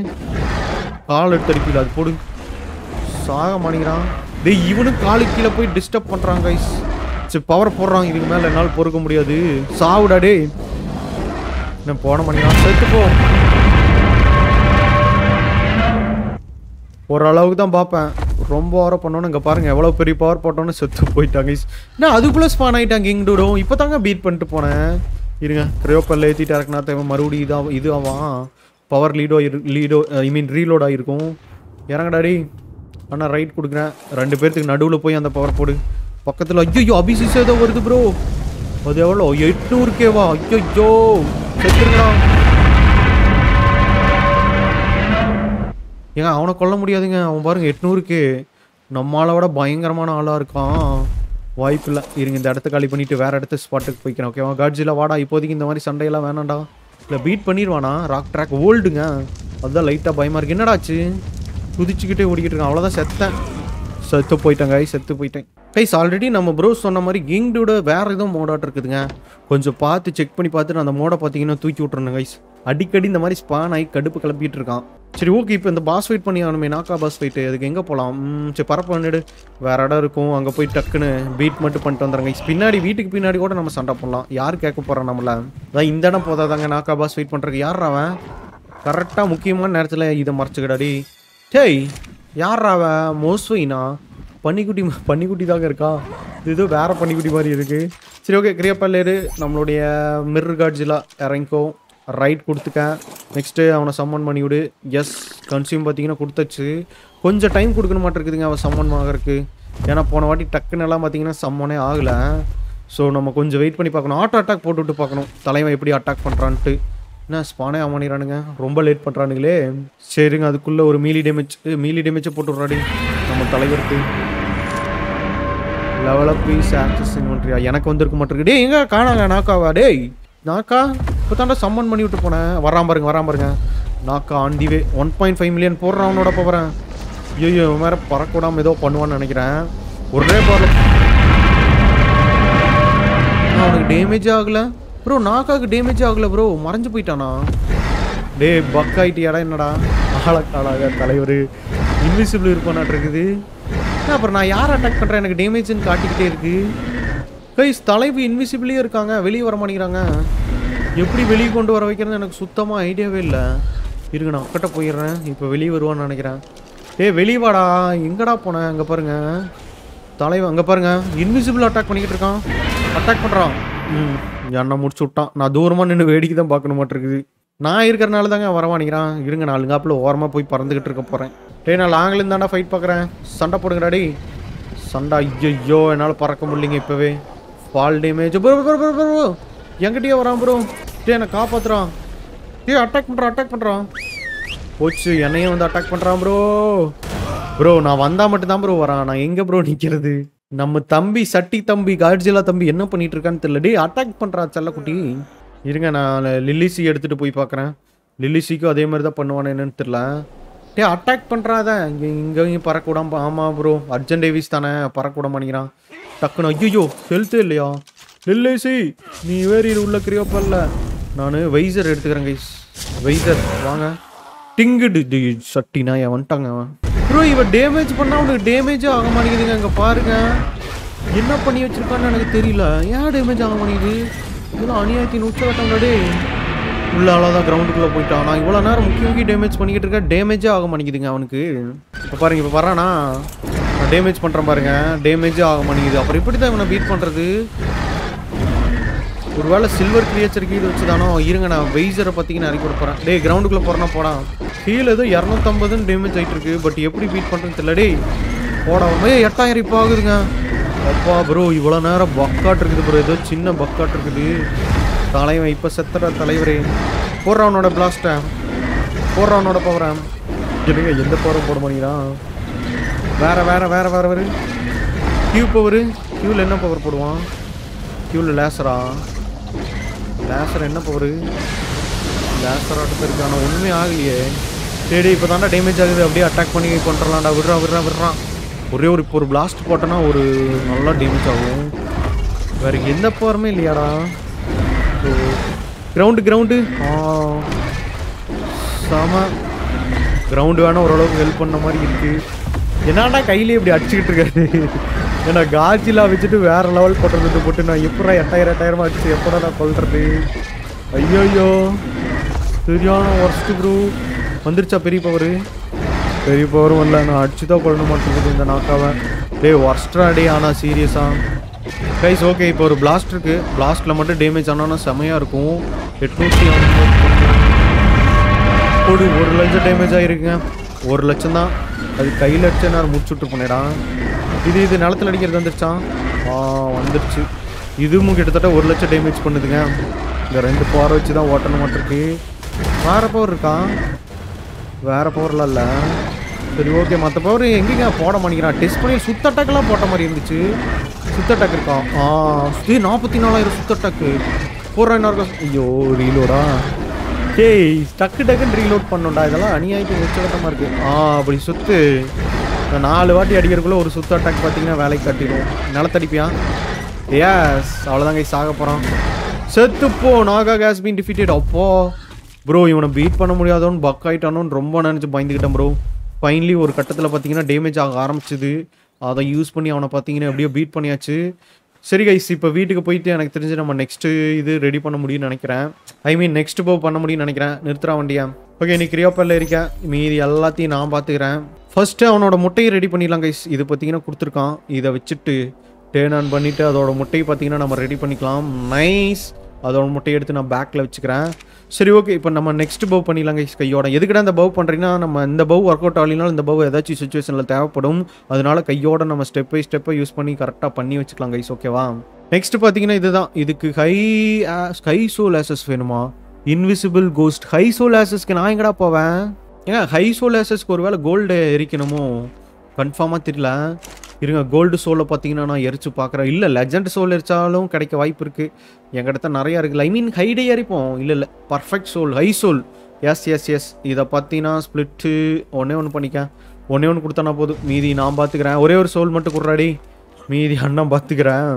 கால் எடுத்து அடிக்கல அது போடு சாக மாட்டேங்கிறான் டேய் இவனும் காலு கீழே போய் டிஸ்டர்ப் பண்ணுறான் கைஸ் சரி பவர் போடுறான் இதுக்கு மேலே என்னால் பொறுக்க முடியாது சாவுடா டேய் என்ன போன மாட்டேங்கிறான் செத்து போ ஓரளவுக்கு தான் பார்ப்பேன் ரொம்ப ஓரம் பண்ணோன்னு இங்கே பாருங்க எவ்வளோ பெரிய பவர் போட்டோன்னு செத்து போயிட்டாங்க நான் அதுக்குள்ளே ஸ்பான் ஆகிட்டாங்க இங்க டூடும் இப்போ தாங்க பீட் பண்ணிட்டு போனேன் இருங்க கிரையோப்பல்ல ஏற்றிட்டு இறக்குனா தேவை மறுபடியும் இதாக இது ஆவான் பவர் லீடோ இரு லீடோ ஐ மீன் ரீலோட் ஆகிருக்கும் இறங்கடாடி ஆனால் ரைட் கொடுக்குறேன் ரெண்டு பேர்த்துக்கு நடுவில் போய் அந்த பவர் போடு பக்கத்தில் ஐயோ அபிசிஸ் ஏதோ வருது ப்ரோ அது எவ்வளோ எட்நூறு கேவா ஐயோ செத்துருக்கா ஏங்க அவனை கொல்ல முடியாதுங்க அவன் பாருங்க எட்நூறுக்கு நம்மளை விட பயங்கரமான ஆளாக இருக்கான் வாய்ப்பு இல்லை இருங்க இந்த இடத்த காலி பண்ணிட்டு வேற இடத்த ஸ்பாட்டுக்கு போய்க்கிறேன் ஓகேவா காட்ஜில் வாடா இப்போதைக்கு இந்த மாதிரி சண்டையெல்லாம் வேணாம்டா இல்லை பீட் பண்ணிடுவானா ராக் ட்ராக் ஓல்டுங்க அதுதான் லைட்டாக பயமாக இருக்கு என்னடாச்சு குதிச்சுக்கிட்டே ஓடிக்கிட்டு இருக்கான் அவ்வளோதான் செத்தேன் செத்து போயிட்டேன் guys செத்து போயிட்டேன் கைஸ் ஆல்ரெடி நம்ம ப்ரோ சொன்ன மாதிரி கிங்டோட வேற எதுவும் மோடாட் இருக்குதுங்க கொஞ்சம் பார்த்து செக் பண்ணி பார்த்துட்டு அந்த மோடை பார்த்தீங்கன்னா தூக்கி விட்றணும் கைஸ் அடிக்கடி இந்த மாதிரி ஸ்பான் ஆகி கடுப்பு கிளப்பிட்டு இருக்கான் சரி ஓகே இப்போ இந்த பாஸ் ஃபைட் பண்ணி ஆகணுமே நாக்கா பாஸ் ஃபைட்டு அதுக்கு எங்கே போகலாம் சரி பரப்பு பண்ணிடு வேற இடம் இருக்கும் அங்கே போய் டக்குன்னு பீட் மட்டும் பண்ணிட்டு வந்துடுறேன் guys. பின்னாடி வீட்டுக்கு பின்னாடி கூட நம்ம சண்டை போடலாம் யார் கேட்க போகிறான் நம்மள அதான் இந்த இடம் போதாதாங்க நாக்கா பாஸ் ஃபைட் பண்ணுறதுக்கு யார் அவன் கரெக்டாக முக்கியமான நேரத்தில் இதை மறைச்சிக்கிடாடி டேய் யாரா அவன் மோஸ்வைனா பன்னிக்குட்டி ம- பன்னிக்குட்டி தாங்க இருக்கா இது ஏதோ வேற பன்னிக்குட்டி மாதிரி இருக்கு சரி ஓகே கிரியப்பல்லேரு நம்மளுடைய மிர்ரு காட்ஜிலா இறங்கிக்கோ ரைட் கொடுத்துக்க நெக்ஸ்ட்டு அவனை சம்மன் பண்ணி விடு எஸ் கன்சியூம் பார்த்தீங்கன்னா கொடுத்தாச்சு கொஞ்சம் டைம் கொடுக்கணும் மாட்டிருக்குதுங்க அவன் சம்மன் ஆகிறதுக்கு ஏன்னா போன வாட்டி டக்குன்னு எல்லாம் பார்த்தீங்கன்னா சம்மனே ஆகலை ஸோ நம்ம கொஞ்சம் வெயிட் பண்ணி பார்க்கணும் ஆட்டோ அட்டாக் போட்டு விட்டு பார்க்கணும் தலைவன் எப்படி அட்டாக் பண்ணுறான்ட்டு என்ன ஸ்பானே ஆமானிறானுங்க ரொம்ப லேட் பண்ணுறானுங்களே சரிங்க அதுக்குள்ளே ஒரு மீலி டேமேஜ் மீலி டேமேஜை போட்டு விட்றாடி நம்ம தலைவருக்கு லெவலப் பீஸ் ஆக்சஸ் இன்வென்ட்ரியா எனக்கு வந்திருக்க மாட்டிருக்கு டேய் எங்க காணாங்க நாக்காவா டேய் நாக்கா இப்போ தாண்டா சம்மன் பண்ணி விட்டு போனேன் வராம பாருங்க வராம பாருங்க நாக்கா on the way one point five million போடுறான் அவனோட போகிறேன் ஐயோ இவன் வேற பறக்க விடாம ஏதோ பண்ணுவான்னு நினைக்கிறேன் ஒரே பால் அவனுக்கு டேமேஜ் ஆகல ப்ரோ நாக்காக்கு டேமேஜ் ஆகல ப்ரோ மறைஞ்சு போயிட்டானா டே பக் ஆயிட்டியாடா என்னடா ஆளக்காளாக தலைவர் இன்விசிபிள் இருப்பானாட்டு இருக்குது என்ன அப்புறம் நான் யார் அட்டாக் பண்ணுறேன் எனக்கு டேமேஜ்னு காட்டிக்கிட்டே இருக்கு கைஸ் தலைவு இன்விசிபிளே இருக்காங்க வெளியே வர மாட்டேங்கிறாங்க எப்படி வெளியே கொண்டு வர வைக்கிறது எனக்கு சுத்தமாக ஐடியாவே இல்லை இருங்க நான் அக்கட்ட போயிடுறேன் இப்போ வெளியே வருவான்னு நினைக்கிறேன் ஏய் வெளியே வாடா எங்கடா போனேன் அங்கே பாருங்க தலைவன் அங்கே பாருங்க இன்விசிபிள் அட்டாக் பண்ணிக்கிட்டு இருக்கான் அட்டாக் பண்ணுறான் ம் என்னை முடிச்சு விட்டான் நான் தூரமாக நின்று வேடிக்கை தான் பார்க்கணும் மாட்டிருக்குது நான் இருக்கிறனால தாங்க வரவானிக்கிறான் இருங்க நான் அழுங்காப்பில் ஓரமாக போய் பறந்துக்கிட்டு இருக்க போகிறேன் டேய் நான் லாங்கிலேருந்து தாண்டா ஃபைட் பார்க்குறேன் சண்டை போடுங்கடா டேய் சண்டை ஐயோ என்னால் பறக்க முடியலைங்க இப்போவே fall damage bro bro bro bro எங்கிட்டயே வரான் ப்ரோ டே என்னை காப்பாற்றுறான் டே அட்டாக் பண்ணுறான் அட்டாக் பண்ணுறான் போச்சு என்னையும் வந்து அட்டாக் பண்ணுறான் ப்ரோ ப்ரோ நான் வந்தால் மட்டும்தான் ப்ரோ வரான் நான் எங்கே ப்ரோ நிற்கிறது நம்ம தம்பி சட்டி தம்பி காட்ஜிலா தம்பி என்ன பண்ணிட்டு இருக்கான்னு தெரியல டேய் அட்டாக் பண்ணுறான் செல்லக்குட்டி இருங்க நான் லில்லிசி எடுத்துகிட்டு போய் பார்க்குறேன் லில்லிசிக்கும் அதே மாதிரி தான் பண்ணுவானு என்னன்னு தெரியல டே அட்டாக் பண்ணுறாத இங்கே இங்கேயும் பறக்க விடாம ஆமாம் ப்ரோ அர்ஜென்ட் டேவிஸ் தானே பறக்க விட மாட்டேங்கிறான் டக்குன்னு ஐயோ ஹெல்த்தே இல்லையா லில்லிசி நீ வேறு இது உள்ள கிரியோப்பல்ல நான் வைசர் எடுத்துக்கிறேன் கைஸ் வைசர் வாங்க டிங்குடு டி சட்டி நாயா வந்துட்டாங்க அவன் ப்ரோ இவன் டேமேஜ் பண்ணா அவனுக்கு டேமேஜே ஆக மாட்டேங்குதுங்க அங்கே பாருங்க என்ன பண்ணி வச்சிருக்கான்னு எனக்கு தெரியல ஏன் டேமேஜ் ஆக மாட்டேங்குது இதெல்லாம் அநியாயத்தின் உச்சகட்டம்டே உள்ள அவ்வளோதான் கிரவுண்டுக்குள்ளே போயிட்டான் நான் இவ்வளோ நேரம் முக்கிய முக்கிய டேமேஜ் பண்ணிக்கிட்டு இருக்கேன் டேமேஜே ஆக மாட்டேங்குதுங்க அவனுக்கு இப்போ பாருங்க இப்போ வரானா நான் டேமேஜ் பண்ணுறேன் பாருங்க டேமேஜே ஆக மாட்டேங்குது அப்புறம் எப்படி தான் இவனை பீட் பண்ணுறது ஒருவேளை சில்வர் கிரியேச்சருக்கு இது வச்சுதானோ இருங்க நான் வெய்சரை பார்த்தீங்கன்னா இறக்கி கொடுப்பறேன் டேய் கிரவுண்டுக்குள்ளே போகிறனா போடா கீழே ஏதோ இரநூத்தம்பதுன்னு டேமேஜ் ஆகிட்டு இருக்கு பட் எப்படி பீட் பண்ணுறதுன்னு தெரியல டேய் போடா ஏய் எட்டாயிரம் இப்போ ஆகுதுங்க அப்பா ப்ரோ இவ்வளோ நேரம் பக்காட் இருக்குது ப்ரோ ஏதோ சின்ன பக்காட் இருக்குது தலைவன் இப்போ செத்துற தலைவரே போடுறவனோட பிளாஸ்ட்டை போடுறவனோட பவரை என்னங்க எந்த பவரும் போட மாட்டேங்கிறான் வேற வேற வேற வேற வேறு கியூ பவர் கியூவில் என்ன பவர் போடுவான் கியூவில் லேசரா லேசர் என்ன பவர் லேசர் ஆட்டத்தில் இருக்கு ஆனால் ஒன்றுமே ஆகலையே சரி இப்போ தாண்டா டேமேஜ் ஆகுது அப்படியே அட்டாக் பண்ணி கொண்டுடலாம்டா விடுறான் விடுறான் விடுறான் ஒரே ஒரு இப்போ ஒரு பிளாஸ்ட் போட்டோன்னா ஒரு நல்லா டேமேஜ் ஆகும் வேற எந்த பவருமே இல்லையாடா கிரவுண்டு கிரவுண்டு ஆ செம கிரவுண்டு வேணா ஓரளவுக்கு ஹெல்ப் பண்ண மாதிரி இருக்கு என்னடா கையிலே இப்படி அடிச்சுக்கிட்டு இருக்காரு ஏன்னா காஜிலாம் வச்சுட்டு வேற லெவல் போட்டுறது போட்டு நான் எப்படா எட்டாயிரம் எட்டாயிரமா அடிச்சு எப்படா நான் கொல்றது ஐயோயோ சரியான ஒர்ஸ்ட் ப்ரூ வந்துருச்சா பெரிய பவர் பெரிய பவரும் வரல நான் அடிச்சு தான் கொள்ளணும் மாட்டேங்குது இந்த நாக்காவை டேய் ஒர்ஸ்டா டே ஆனா சீரியஸா கைஸ் ஓகே இப்போ ஒரு பிளாஸ்ட் இருக்கு பிளாஸ்ட்ல மட்டும் டேமேஜ் ஆனாலும் செமையா இருக்கும் எட்நூத்தி ஒரு ஒரு லட்சம் டேமேஜ் ஆகிருக்குங்க ஒரு லட்சம் தான் அது கையில் அடிச்ச நேரம் முடிச்சுட்டு போனேடான் இது இது நிலத்துல அடிக்கிறது வந்துருச்சான் ஆ வந்துருச்சு இதுவும் கிட்டத்தட்ட ஒரு லட்சம் டேமேஜ் பண்ணுதுங்க இந்த ரெண்டு பவர் வச்சு தான் ஓட்டணும் மாட்டிருக்கு வேற பவர் இருக்கா வேற பவர்லாம் இல்லை சரி ஓகே மற்ற பவர் எங்கேங்க போட மாட்டேங்கிறான் டெஸ்ட் பண்ணி சுத்த அட்டாக்கெல்லாம் போட்ட மாதிரி இருந்துச்சு சுத்த அட்டாக் இருக்கா ஆ இது நாற்பத்தி நாலாயிரம் சுத்த அட்டாக்கு போடுறேன் இன்னொரு ஐயோ ரீலோடா டேய் டக்கு டக்குன்னு ரீலோட் பண்ணோம்டா இதெல்லாம் அநியாயத்துக்கு உச்சகட்டமாக இருக்கு ஆ அப்படி சுத்து நான் நாலு வாட்டி அடிக்கிறதுக்குள்ள ஒரு சுத்த அட்டாக் பார்த்தீங்கன்னா வேலைக்கு கட்டிடும் நிலத்தடிப்பியா ஏஸ் அவ்வளோதாங்க சாக போகிறான் செத்துப்போ நாகா கேஸ் பீன் டிஃபிட்டட் அப்போ ப்ரோ இவனை பீட் பண்ண முடியாதோன்னு பக் ஆயிட்டானோன்னு ரொம்ப நினச்சி பயந்துக்கிட்டேன் ப்ரோ ஃபைனலி ஒரு கட்டத்தில் பார்த்தீங்கன்னா டேமேஜ் ஆக ஆரம்பிச்சுது அதை யூஸ் பண்ணி அவனை பார்த்தீங்கன்னா எப்படியோ பீட் பண்ணியாச்சு சரி கைஸ் இப்போ வீட்டுக்கு போயிட்டு எனக்கு தெரிஞ்சு நம்ம நெக்ஸ்ட்டு இது ரெடி பண்ண முடியும்னு நினைக்கிறேன் ஐ மீன் நெக்ஸ்ட் போ பண்ண முடியும்னு நினைக்கிறேன் நிறுத்துறா வண்டியா ஓகே நீ கிரியோப்பல்ல இருக்கேன் மீதி எல்லாத்தையும் நான் பார்த்துக்கிறேன் ஃபர்ஸ்ட்டு அவனோட முட்டையை ரெடி பண்ணிடலாம் கைஸ் இது பார்த்தீங்கன்னா கொடுத்துருக்கான் இதை வச்சுட்டு டேர்ன் ஆன் பண்ணிவிட்டு அதோட முட்டையை பார்த்தீங்கன்னா நம்ம ரெடி பண்ணிக்கலாம் நைஸ் அதோட முட்டையை எடுத்து நான் பேக்கில் வச்சுக்கிறேன் சரி ஓகே இப்போ நம்ம நெக்ஸ்ட் பவ் பண்ணிடலாம் கைஸ் கையோட எதுக்குடா இந்த பவ் பண்ணுறீங்கன்னா நம்ம இந்த பவ் ஒர்க் அவுட் ஆகலினாலும் இந்த பவ் ஏதாச்சும் சுச்சுவேஷனில் தேவைப்படும் அதனால கையோட நம்ம ஸ்டெப் பை ஸ்டெப்பை யூஸ் பண்ணி கரெக்டாக பண்ணி வச்சுக்கலாம் கைஸ் ஓகேவா நெக்ஸ்ட் பார்த்தீங்கன்னா இதுதான் இதுக்கு ஹை ஹை சோல் ஆசஸ் வேணுமா இன்விசிபிள் கோஸ்ட் ஹை சோல் ஆசஸ்க்கு நான் எங்கடா போவேன் ஏங்க ஹை சோல் ஆசஸ்க்கு ஒரு வேளை கோல்டு எரிக்கணுமோ கன்ஃபார்மாக தெரியல இருங்க கோல்டு சோலை பார்த்தீங்கன்னா நான் எரிச்சு பார்க்குறேன் இல்லை லெஜண்ட் சோல் எரிச்சாலும் கிடைக்க வாய்ப்பு இருக்குது எங்கிட்ட நிறையா இருக்குல்ல ஐ மீன் ஹைடே எரிப்போம் இல்லை இல்லை perfect soul high soul yes yes yes இதை பார்த்தீங்கன்னா ஸ்ப்ளிட்டு ஒன்றே ஒன்று பண்ணிக்க ஒன்றே ஒன்று கொடுத்தானா போதும் மீதி நான் பார்த்துக்கிறேன் ஒரே ஒரு சோல் மட்டும் குடுறாடி மீதி அண்ணன் பார்த்துக்கிறேன்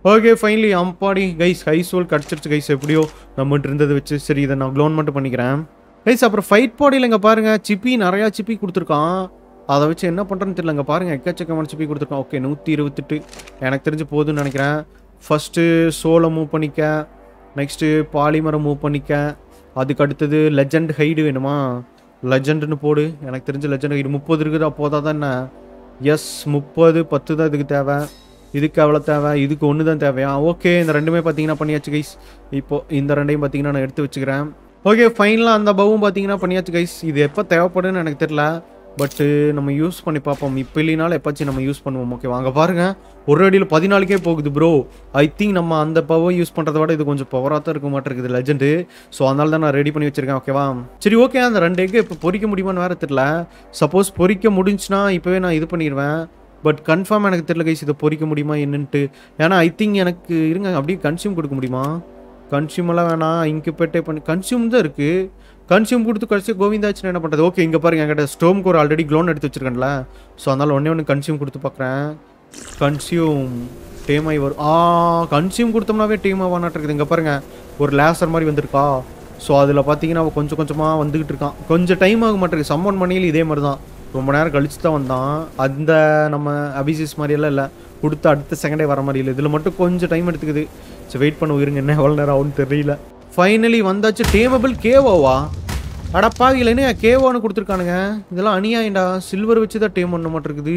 ஓகே ஃபைனலி அம்பாடி கைஸ் ஹை சோல் கிடச்சிருச்சு கைஸ் எப்படியோ நம்மகிட்ட இருந்ததை வச்சு சரி இதை நான் க்ளோன் மட்டும் பண்ணிக்கிறேன் கைஸ் அப்புறம் ஃபைட் பாடியில் இங்கே பாருங்கள் சிப்பி நிறையா சிப்பி கொடுத்துருக்கான் அதை வச்சு என்ன பண்ணுறேன்னு தெரியல இங்கே பாருங்கள் எக்கச்சக்கமான சிப்பி கொடுத்துருக்கான் ஓகே நூற்றி இருபத்தெட்டு எனக்கு தெரிஞ்சு போதும்னு நினைக்கிறேன் ஃபஸ்ட்டு சோலை மூவ் பண்ணிக்க நெக்ஸ்ட்டு பாலிமரம் மூவ் பண்ணிக்க அதுக்கு அடுத்தது லெஜண்ட் ஹைடு வேணுமா லெஜண்டுன்னு போடு எனக்கு தெரிஞ்ச லெஜண்ட் ஹைடு முப்பது இருக்குதா போதா தான் என்ன எஸ் முப்பது பத்து தான் இதுக்கு தேவை இதுக்கு எவ்வளோ தேவை இதுக்கு ஒன்று தான் தேவையா ஓகே இந்த ரெண்டுமே பார்த்தீங்கன்னா பண்ணியாச்சு கைஸ் இப்போ இந்த ரெண்டையும் பார்த்தீங்கன்னா நான் எடுத்து வச்சுக்கிறேன் ஓகே ஃபைனலாக அந்த பவும் பார்த்தீங்கன்னா பண்ணியாச்சு கைஸ் இது எப்போ தேவைப்படுன்னு எனக்கு தெரியல பட்டு நம்ம யூஸ் பண்ணி பார்ப்போம் இப்போ இல்லைனாலும் எப்பாச்சும் நம்ம யூஸ் பண்ணுவோம் ஓகே வாங்க பாருங்க ஒரு அடியில் பதினாலுக்கே போகுது ப்ரோ ஐ திங்க் நம்ம அந்த பவர் யூஸ் பண்ணுறத விட இது கொஞ்சம் பவராக தான் இருக்க மாட்டேங்குது லெஜெண்டு ஸோ அதனால தான் நான் ரெடி பண்ணி வச்சிருக்கேன் ஓகேவா சரி ஓகே அந்த ரெண்டு எக்கு இப்போ பொறிக்க முடியுமான்னு வேற தெரியல சப்போஸ் பொறிக்க முடிஞ்சுன்னா இப்போவே நான் இது பண்ணிடுவேன் பட் கன்ஃபார்ம் எனக்கு தெரியல கைஸ் இதை பொறிக்க முடியுமா என்னன்ட்டு ஏன்னா ஐ திங்க் எனக்கு இருங்க அப்படியே கன்சியூம் கொடுக்க முடியுமா கன்சியூமெல்லாம் வேணாம் இன்குபேட்டே பண்ணி கன்சியூம் தான் இருக்குது கன்சியூம் கொடுத்து கடைசி கோவிந்தாச்சு என்ன பண்ணுறது ஓகே இங்கே பாருங்க என்கிட்ட ஸ்டோம்க்கு ஒரு ஆல்ரெடி க்ளோன் எடுத்து வச்சிருக்கேன்ல ஸோ அதனால் ஒன்றே ஒன்று கன்சியூம் கொடுத்து பார்க்குறேன் கன்சியூம் டேம் ஆகி வரும் ஆ கன்சியூம் கொடுத்தோம்னாவே டேம் ஆவானாட்டு இருக்குது இங்கே பாருங்க ஒரு லேசர் மாதிரி வந்திருக்கா ஸோ அதில் பார்த்தீங்கன்னா அவன் கொஞ்சம் கொஞ்சமாக வந்துக்கிட்டு இருக்கான் கொஞ்சம் டைம் ஆக மாட்டேங்குது சம்மன் மணியில் இதே மாதிரி தான் ரொம்ப நேரம் கழிச்சு தான் வந்தான் அந்த நம்ம அபிசிஸ் மாதிரியெல்லாம் இல்லை கொடுத்து அடுத்த செகண்டே வர மாதிரி இல்லை இதில் மட்டும் கொஞ்சம் டைம் எடுத்துக்குது சரி வெயிட் பண்ண உயிருங்க என்ன எவ்வளோ நேரம் ஆகும்னு தெரியல ஃபைனலி வந்தாச்சு டேமபிள் கேவோவா அடப்பாவிலன்னு கேவோன்னு கொடுத்துருக்கானுங்க இதெல்லாம் அநியாயம்டா சில்வர் வச்சு தான் டேம் பண்ண மாட்டிருக்குது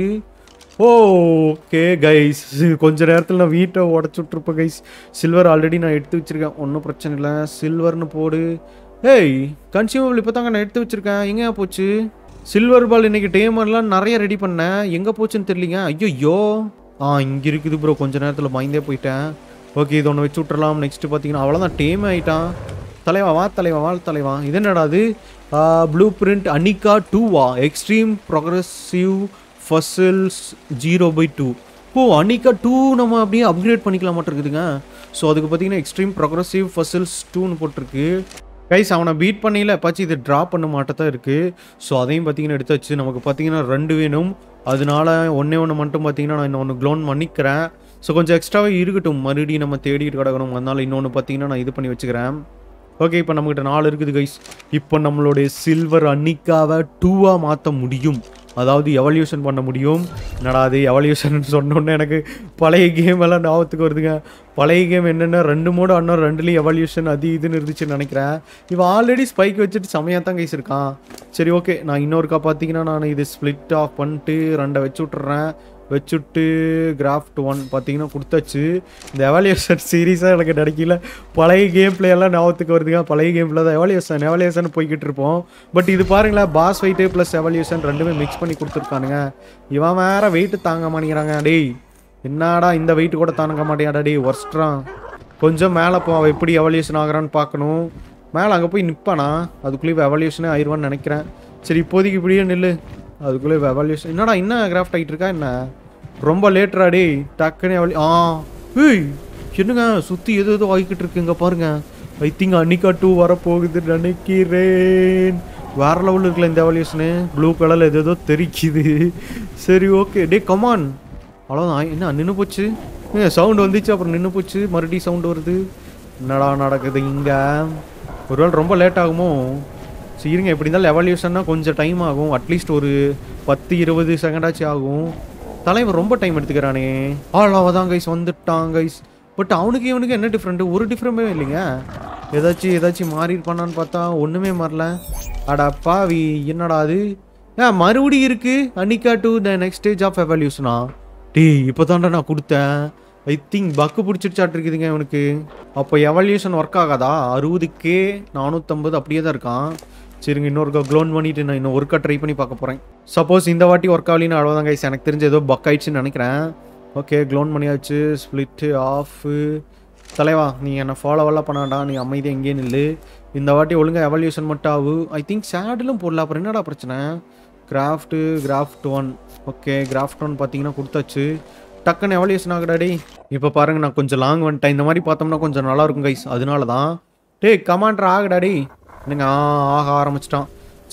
ஓகே கைஸ் கொஞ்ச நேரத்தில் நான் வீட்டை உடச்சி விட்ருப்பேன் கைஸ் சில்வர் ஆல்ரெடி நான் எடுத்து வச்சிருக்கேன் ஒன்றும் பிரச்சனை இல்லை சில்வர்னு போடு ஏய் கன்சியூமபிள் இப்போ தாங்க நான் எடுத்து வச்சிருக்கேன் எங்கேயா போச்சு சில்வர் பால் இன்னைக்கு டேமர்லாம் நிறைய ரெடி பண்ணேன் எங்கே போச்சுன்னு தெரியலிங்க ஐயோ ஆ இங்கே இருக்குது ப்ரோ கொஞ்ச நேரத்தில் பயந்தே போயிட்டேன் ஓகே இது ஒன்று வச்சு விட்றலாம் நெக்ஸ்ட்டு பார்த்தீங்கன்னா அவ்வளோதான் டேம் ஆகிட்டான் தலைவா வா தலைவா வா தலைவா இது என்னடா அது ப்ளூ பிரிண்ட் அனிகா டூவா extreme progressive fossils zero by two ஓ அனிகா டூ நம்ம அப்படியே அப்கிரேட் பண்ணிக்கலாம் மாட்டிருக்குதுங்க ஸோ அதுக்கு பார்த்தீங்கன்னா எக்ஸ்ட்ரீம் ப்ரோக்ரஸிவ் ஃபசில்ஸ் டூன்னு போட்டிருக்கு கைஸ் அவனை பீட் பண்ணல எப்பாச்சும் இது ட்ரா பண்ண மாட்டதான் இருக்குது ஸோ அதையும் பார்த்தீங்கன்னா எடுத்தாச்சு நமக்கு பார்த்தீங்கன்னா ரெண்டு வேணும் அதனால ஒன்றே ஒன்று மட்டும் பார்த்தீங்கன்னா நான் இன்னொன்று க்ளோன் பண்ணிக்கிறேன் ஸோ கொஞ்சம் எக்ஸ்ட்ராவே இருக்கட்டும் மறுபடியும் நம்ம தேடிட்டு கிடக்கணும் அதனால இன்னொன்று பார்த்தீங்கன்னா நான் இது பண்ணி வச்சுக்கிறேன் ஓகே இப்போ நம்மகிட்ட நாலு இருக்குது கைஸ் இப்போ நம்மளுடைய சில்வர் அன்னிக்காவை டூவாக மாற்ற முடியும் அதாவது எவல்யூஷன் பண்ண முடியும் என்னடா அது எவல்யூஷன் சொன்னோன்னே எனக்கு பழைய கேம் எல்லாம் ஞாபகத்துக்கு வருதுங்க பழைய கேம் என்னென்ன ரெண்டு மூணு அண்ணன் ரெண்டுலேயும் எவல்யூஷன் அது இதுன்னு இருந்துச்சுன்னு நினைக்கிறேன் இவன் ஆல்ரெடி ஸ்பைக் வச்சுட்டு செமையாக தான் கைஸ் இருக்கான் சரி ஓகே நான் இன்னொருக்கா பார்த்தீங்கன்னா நான் இது ஸ்ப்ளிட் ஆஃப் பண்ணிட்டு ரெண்டை வச்சு விட்றேன் வச்சுட்டு கிராஃப்ட் ஒன் பார்த்தீங்கன்னா கொடுத்தாச்சு இந்த எவாலியேஷன் சீரீஸாக எனக்கு கிடைக்கல பழைய கேம் பிளே எல்லாம் ஞாபகத்துக்கு வருதுங்க பழைய கேமில் தான் எவாலியேஷன் எவாலியேஷன் போய்கிட்டு இருப்போம் பட் இது பாருங்களேன் பாஸ் வெயிட்டு ப்ளஸ் எவாலியேஷன் ரெண்டுமே மிக்ஸ் பண்ணி கொடுத்துருக்கானுங்க இவன் வேற வெயிட்டு தாங்க மாட்டேங்கிறாங்க டேய் என்னடா இந்த வெயிட் கூட தாங்க மாட்டேங்காடா டேய் ஒர்ஸ்ட்றான் கொஞ்சம் மேலே போ அவன் எப்படி எவல்யூஷன் ஆகுறான்னு பார்க்கணும் மேலே அங்கே போய் நிற்பானா அதுக்குள்ளேயே எவல்யூஷனே ஆயிடுவான்னு நினைக்கிறேன் சரி இப்போதைக்கு இப்படியே நில்லு அதுக்குள்ளே எவல்யூஷன் என்னடா என்ன கிராஃப்ட் ஆகிட்டு இருக்கா என்ன ரொம்ப லேட்டரா டேய் டக்குன்னு எவலி ஆ ஏய் என்னங்க சுற்றி எது எதோ ஆகிக்கிட்டு இருக்குங்க பாருங்க ஐ திங்க் அன்னிக்கா டூ வரப்போகுது நினைக்கிறேன் வேற லெவலில் இருக்குல்ல இந்த எவல்யூஷனு ப்ளூ கலரில் எது ஏதோ தெரிக்குது சரி ஓகே டே கமான் அவ்வளோதான் என்ன நின்று போச்சு சவுண்டு வந்துச்சு அப்புறம் நின்று போச்சு மறுபடியும் சவுண்டு வருது என்னடா நடக்குது இங்கே ஒருவேளை ரொம்ப லேட் ஆகுமோ சரி இருங்க எப்படி இருந்தாலும் எவல்யூஷன்னா கொஞ்சம் டைம் ஆகும் அட்லீஸ்ட் ஒரு பத்து இருபது செகண்டாச்சும் ஆகும் தலைவன் ரொம்ப டைம் எடுத்துக்கிறானே ஆள் அவதான் கைஸ் வந்துட்டான் கைஸ் பட் அவனுக்கு இவனுக்கு என்ன டிஃப்ரெண்ட்டு ஒரு டிஃப்ரெண்ட்டே இல்லைங்க ஏதாச்சும் ஏதாச்சும் மாறி இருப்பானான்னு பார்த்தா ஒன்றுமே மாறல அடா பாவி என்னடா அது ஏன் மறுபடியும் இருக்கு அனிகா to the next stage of எவல்யூஷனா டேய் இப்போ நான் கொடுத்தேன் ஐ திங்க் பக்கு பிடிச்சிருச்சாட்டு இருக்குதுங்க இவனுக்கு அப்போ எவல்யூஷன் ஒர்க் ஆகாதா அறுபது கே நானூற்றம்பது அப்படியே தான் இருக்கான் சரிங்க இன்னொருக்கா க்ளோன் பண்ணிட்டு நான் இன்னும் ஒர்க்கா ட்ரை பண்ணி பார்க்க போகிறேன் சப்போஸ் இந்த வாட்டி ஒர்க் ஆகலின்னு அவ்வளோதான் கைஸ் எனக்கு தெரிஞ்ச ஏதோ பக் ஆயிடுச்சுன்னு நினைக்கிறேன் ஓகே க்ளோன் பண்ணியாச்சு ஸ்ப்ளிட்டு ஆஃபு தலைவா நீ என்னை ஃபாலோவெல்லாம் பண்ணாடா நீ அமைதியாக எங்கேயும் நில்லு இந்த வாட்டி ஒழுங்காக எவல்யூஷன் மட்டும் ஆகு ஐ திங்க் சேடிலும் போடல அப்புறம் என்னடா பிரச்சனை craft craft one okay craft one பார்த்தீங்கன்னா கொடுத்தாச்சு டக்குன்னு எவல்யூஷன் ஆகுடாடி இப்போ பாருங்க நான் கொஞ்சம் லாங் வந்துட்டேன் இந்த மாதிரி பார்த்தோம்னா கொஞ்சம் நல்லா இருக்கும் கைஸ் அதனால தான் டேய் கமாண்டர் ஆகுடாடி என்னங்க ஆ ஆக ஆரம்பிச்சிட்டான்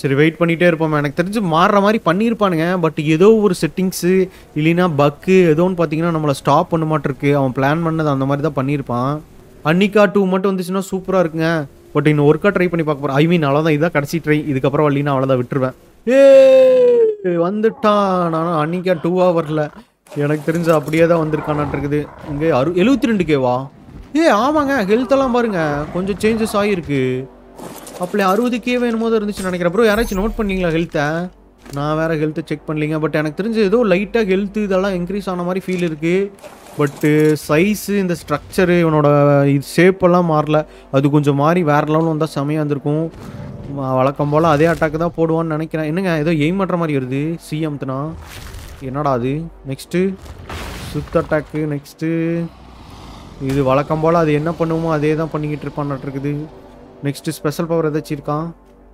சரி வெயிட் பண்ணிகிட்டே இருப்போம் எனக்கு தெரிஞ்சு மாறுற மாதிரி பண்ணியிருப்பானுங்க பட் ஏதோ ஒரு செட்டிங்ஸு இல்லைன்னா பக்கு ஏதோ ஒன்று பார்த்தீங்கன்னா நம்மளை ஸ்டாப் பண்ண மாட்டிருக்கு அவன் பிளான் பண்ணது அந்த மாதிரி தான் பண்ணியிருப்பான் அன்னிக்கா டூ மட்டும் வந்துச்சுன்னா சூப்பராக இருக்குங்க பட் இன்னும் ஒர்க்கா ட்ரை பண்ணி பார்க்க போகிறேன் ஐ மீன் அவ்வளோதான் இதான் கடைசி ட்ரை இதுக்கப்புறம் வரலினா அவ்வளோதான் விட்டுருவேன் ஏ வந்துட்டான் நானும் அன்னிக்கா டூவாக வரல எனக்கு தெரிஞ்சு அப்படியே தான் வந்திருக்கானாட்டு இருக்குது இங்கே அறு எழுபத்தி ரெண்டு கேவா ஏ ஆமாங்க ஹெல்த்தெல்லாம் பாருங்க கொஞ்சம் சேஞ்சஸ் ஆகிருக்கு அப்படி அறுபது கே வேணுமோ தான் இருந்துச்சு நினைக்கிறேன் ப்ரோ யாராச்சும் நோட் பண்ணீங்களா ஹெல்த்தை நான் வேறு ஹெல்த்தை செக் பண்ணலீங்க பட் எனக்கு தெரிஞ்சு ஏதோ லைட்டாக ஹெல்த் இதெல்லாம் இன்க்ரீஸ் ஆன மாதிரி ஃபீல் இருக்குது பட்டு சைஸு இந்த ஸ்ட்ரக்சரு இவனோட இது ஷேப்பெல்லாம் மாறல அது கொஞ்சம் மாறி வேறு லெவலில் வந்தால் செமையாக இருந்திருக்கும் ம- வழக்கம் போல் அதே அட்டாக்கு தான் போடுவான்னு நினைக்கிறேன் என்னங்க ஏதோ எய்ம் பண்ணுற மாதிரி வருது சிஎம்த்துனா என்னடா அது நெக்ஸ்ட்டு சுத் அட்டாக்கு நெக்ஸ்ட்டு இது வழக்கம் போல் அது என்ன பண்ணுமோ அதே தான் பண்ணிக்கிட்டு இருப்பான்னு இருக்குது நெக்ஸ்ட்டு ஸ்பெஷல் பவர் ஏதாச்சும் இருக்கான்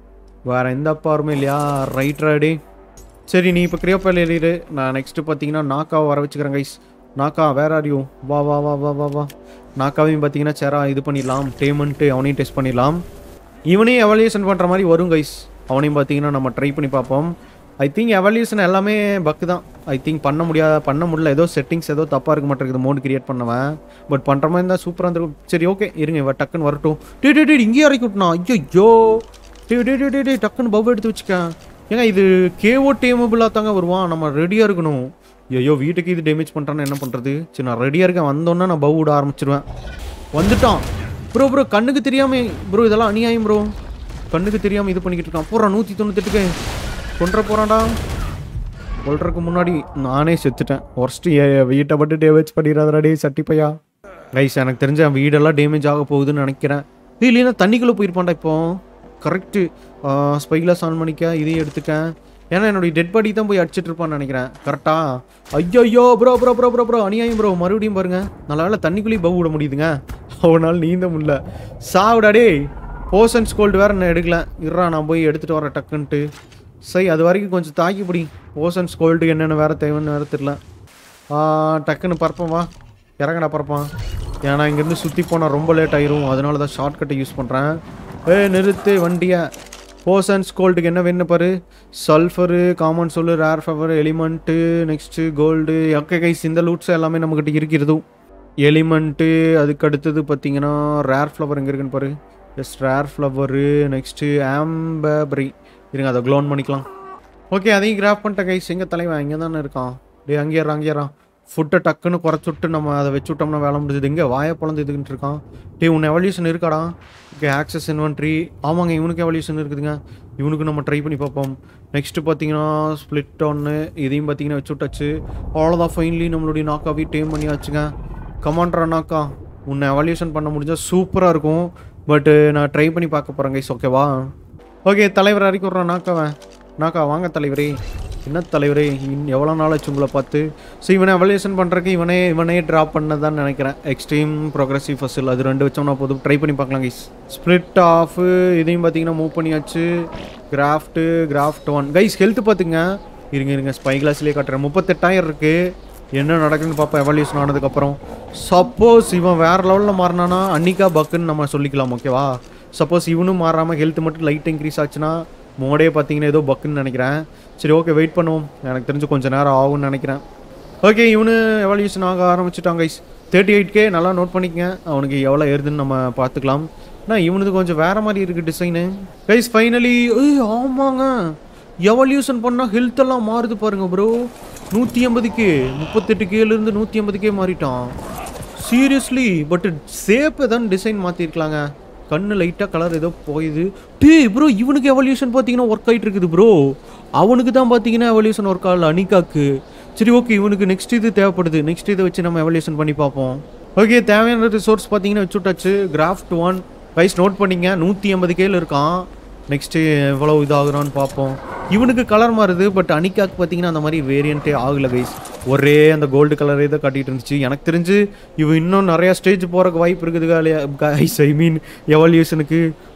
வேறு எந்த பவருமே இல்லையா ரைட் ராடி சரி நீ இப்போ கிரியோப்பல் எழுதிடு நான் நெக்ஸ்ட்டு பார்த்தீங்கன்னா நாக்காவை வர வச்சுக்கிறேன் கைஸ் நாக்கா வேற ஆரியும் வா வா வா வா வா வா நாக்காவையும் பார்த்தீங்கன்னா சேரா இது பண்ணிடலாம் டேமெண்ட்டு அவனையும் டெஸ்ட் பண்ணிடலாம் இவனையும் எவல்யூஷன் பண்ணுற மாதிரி வரும் கைஸ் அவனையும் பார்த்தீங்கன்னா நம்ம ட்ரை பண்ணி பார்ப்போம் ஐ திங்க் எவல்யூஷன் எல்லாமே பக்கு தான் ஐ திங்க் பண்ண முடியாத பண்ண முடியல ஏதோ செட்டிங்ஸ் ஏதோ தப்பாக இருக்க மாட்டேங்குது மோட் கிரியேட் பண்ணவன் பட் பண்ணுற மாதிரி இருந்தால் சூப்பராக இருந்திருக்கும் சரி ஓகே இருங்க இவ டக்குன்னு வரட்டும் டே டே டே இங்கேயே இறக்கி விட்டனா ஐயோ டே டே டே டே டே டக்குன்னு பவ் எடுத்து வச்சுக்க ஏங்க இது கேஓ டேமபிளாக தாங்க வருவான் நம்ம ரெடியாக இருக்கணும் ஐயோ வீட்டுக்கு இது டேமேஜ் பண்ணுறான்னு என்ன பண்ணுறது சரி நான் ரெடியாக இருக்கேன் வந்தோன்னே நான் பவ் விட ஆரம்பிச்சிருவேன் வந்துட்டான் ப்ரோ ப்ரோ கண்ணுக்கு தெரியாம ப்ரோ இதெல்லாம் அநியாயம் ப்ரோ கண்ணுக்கு தெரியாமல் இது பண்ணிக்கிட்டு இருக்கான் போகிறான் நூற்றி தொண்ணூத்தெட்டுக்கு கொன்ற போகிறான்டா கொல்றதுக்கு முன்னாடி நானே செத்துட்டேன் ஒர்ஸ்ட்டு வீட்டை மட்டும் டேமேஜ் பண்ணிடாதடா டே சட்டி பையா கைஸ் எனக்கு தெரிஞ்ச என் வீடெல்லாம் டேமேஜ் ஆக போகுதுன்னு நினைக்கிறேன் ஏய், இல்லைன்னா தண்ணிக்குள்ளே போயிருப்பான்டா இப்போ கரெக்டு ஸ்பைக்லாஸ் ஆன் பண்ணிக்க இதையும் எடுத்துக்கேன் ஏன்னா என்னுடைய டெட் பாடி தான் போய் அடிச்சிட்டு இருப்பான்னு நினைக்கிறேன் கரெக்டா ஐயோ ஐயோ bro bro bro bro bro அநியாயம் ப்ரோ மறுபடியும் பாருங்க நல்ல வேளை தண்ணிக்குள்ளேயும் பவு விட முடியுதுங்க அவனால் நீந்த முடியல சாவுடா டேய் போசன்ஸ் கோல்டு வேற நான் எடுக்கல இருறா நான் போய் எடுத்துட்டு வரேன் டக்குன்ட்டு சரி அது வரைக்கும் கொஞ்சம் தாக்கி பிடி போசன்ஸ் கோல்டு என்னென்ன வேற தேவைன்னு வேற தெரியல ஆ, டக்குன்னு பறப்போம் வா இறங்கடா பறப்பான் ஏன்னா இங்கேருந்து சுற்றி போனால் ரொம்ப லேட் ஆயிரும் அதனால தான் ஷார்ட்கட்டை யூஸ் பண்ணுறேன் ஏய் நிறுத்து வண்டியை போசன்ஸ் கோல்டுக்கு என்ன வேணும் பாரு சல்ஃபரு காமன் சொல்லு rare flower element next gold okay guys இந்த லூட்ஸ் எல்லாமே நம்மக்கிட்ட இருக்கிறது எலிமெண்ட்டு அதுக்கு அடுத்தது பார்த்தீங்கன்னா ரேர் ஃப்ளவர் எங்கே இருக்குன்னு பாரு எஸ் ரேர் ஃப்ளவரு நெக்ஸ்ட்டு ஆம்பரி இருங்க அதை க்ளோன் பண்ணிக்கலாம் ஓகே அதையும் கிராஃப் பண்ணிட்டேன் கைஸ் எங்கள் தலைவன் இங்கே தானே இருக்கான் டேய் அங்கேயறா அங்கேயறா ஃபுட்டை டக்குன்னு குறைச்சி விட்டு நம்ம அதை வச்சு விட்டோம்னா வேலை முடிஞ்சது எங்கே வாயை பிளந்து இதுக்கிட்டு இருக்கான் டேய் உன் எவல்யூஷன் இருக்காடா ஓகே ஆக்சஸ் இன்வென்ட்ரி ஆமாங்க இவனுக்கு எவல்யூஷன் இருக்குதுங்க இவனுக்கு நம்ம ட்ரை பண்ணி பார்ப்போம் நெக்ஸ்ட்டு பார்த்தீங்கன்னா ஸ்ப்ளிட் ஒன்று இதையும் பார்த்தீங்கன்னா வச்சு விட்டாச்சு அவ்வளோதான் ஃபைனலி நம்மளுடைய நாக்காவே டேம் பண்ணியாச்சுங்க கமாண்ட்ரா நாக்கா உன்னை எவல்யூஷன் பண்ண முடிஞ்சால் சூப்பராக இருக்கும் பட்டு நான் ட்ரை பண்ணி பார்க்க போகிறேன் கைஸ் ஓகேவா ஓகே தலைவர் அறிக்கை விட்றான் நாக்காவன் நாக்கா வாங்க தலைவரே என்ன தலைவரே இன் எவ்வளோ நாள் ஆச்சு உங்களை பார்த்து ஸோ இவனை எவல்யூஷன் பண்ணுறதுக்கு இவனே இவனே ட்ராப் பண்ணதான் நினைக்கிறேன் எக்ஸ்ட்ரீம் ப்ரோக்ரஸிவ் ஃபஸ்ல் அது ரெண்டு வச்சோம்னா போதும் ட்ரை பண்ணி பார்க்கலாம் கைஸ் ஸ்ப்ளிட் ஆஃப் இதையும் பார்த்தீங்கன்னா மூவ் பண்ணியாச்சு craft craft one guys health பார்த்துங்க இருங்க இருங்க ஸ்பை கிளாஸ்லேயே காட்டுறேன் முப்பத்தெட்டாயிரம் இருக்குது என்ன நடக்குதுன்னு பார்ப்போம் எவல்யூஷன் ஆனதுக்கப்புறம் சப்போஸ் இவன் வேறு லெவலில் மாறினானா அன்னிக்கா பக்குன்னு நம்ம சொல்லிக்கலாம் ஓகேவா சப்போஸ் இவனும் மாறாமல் ஹெல்த் மட்டும் லைட் இன்க்ரீஸ் ஆச்சுன்னா மோடே பார்த்தீங்கன்னா ஏதோ பக்குன்னு நினைக்கிறேன் சரி ஓகே வெயிட் பண்ணுவோம் எனக்கு தெரிஞ்சு கொஞ்சம் நேரம் ஆகும்னு நினைக்கிறேன் ஓகே இவனு எவல்யூஷன் ஆக ஆரம்பிச்சிட்டான் கைஸ் தேர்ட்டி எயிட் கே நல்லா நோட் பண்ணிக்கங்க அவனுக்கு எவ்வளோ ஏறுதுன்னு நம்ம பார்த்துக்கலாம் ஆனால் இவனுக்கு கொஞ்சம் வேறு மாதிரி இருக்குது டிசைனு கைஸ் ஃபைனலி ஏய் ஆமாங்க எவல்யூஷன் பண்ணால் ஹெல்த் எல்லாம் மாறுது பாருங்க ப்ரோ நூற்றி எண்பது கே முப்பத்தெட்டு கேலேருந்து நூற்றி எண்பது கே மாறிட்டான் சீரியஸ்லி பட் சேப்பை தான் டிசைன் மாற்றிருக்கலாங்க கண்ணு லைட்டாக கலர் ஏதோ போயுது டேய் ப்ரோ இவனுக்கு எவல்யூஷன் பார்த்தீங்கன்னா ஒர்க் ஆகிட்டு இருக்குது ப்ரோ அவனுக்கு தான் பார்த்தீங்கன்னா எவல்யூஷன் ஒர்க் ஆகல அனிகாக்கு சரி ஓகே இவனுக்கு நெக்ஸ்ட் இது தேவைப்படுது நெக்ஸ்ட் இதை வச்சு நம்ம எவல்யூஷன் பண்ணி பார்ப்போம் ஓகே தேவையான ரிசோர்ஸ் பார்த்தீங்கன்னா வச்சு விட்டாச்சு கிராஃப்ட் ஒன் ரைஸ் நோட் பண்ணிங்க நூற்றி எண்பது கேல இருக்கான் நெக்ஸ்ட்டு எவ்வளோ இதாகுறான்னு பார்ப்போம் இவனுக்கு கலர் மாறுது பட் அனிகாக்கு பார்த்தீங்கன்னா அந்த மாதிரி வேரியண்ட்டே ஆகலை கைஸ் ஒரே அந்த கோல்டு கலரே தான் காட்டிட்டு இருந்துச்சு எனக்கு தெரிஞ்சு இவன் இன்னும் நிறையா ஸ்டேஜ் போகிறக்கு வாய்ப்பு இருக்குது கைஸ் ஐ மீன் எவல்யூஷனுக்கு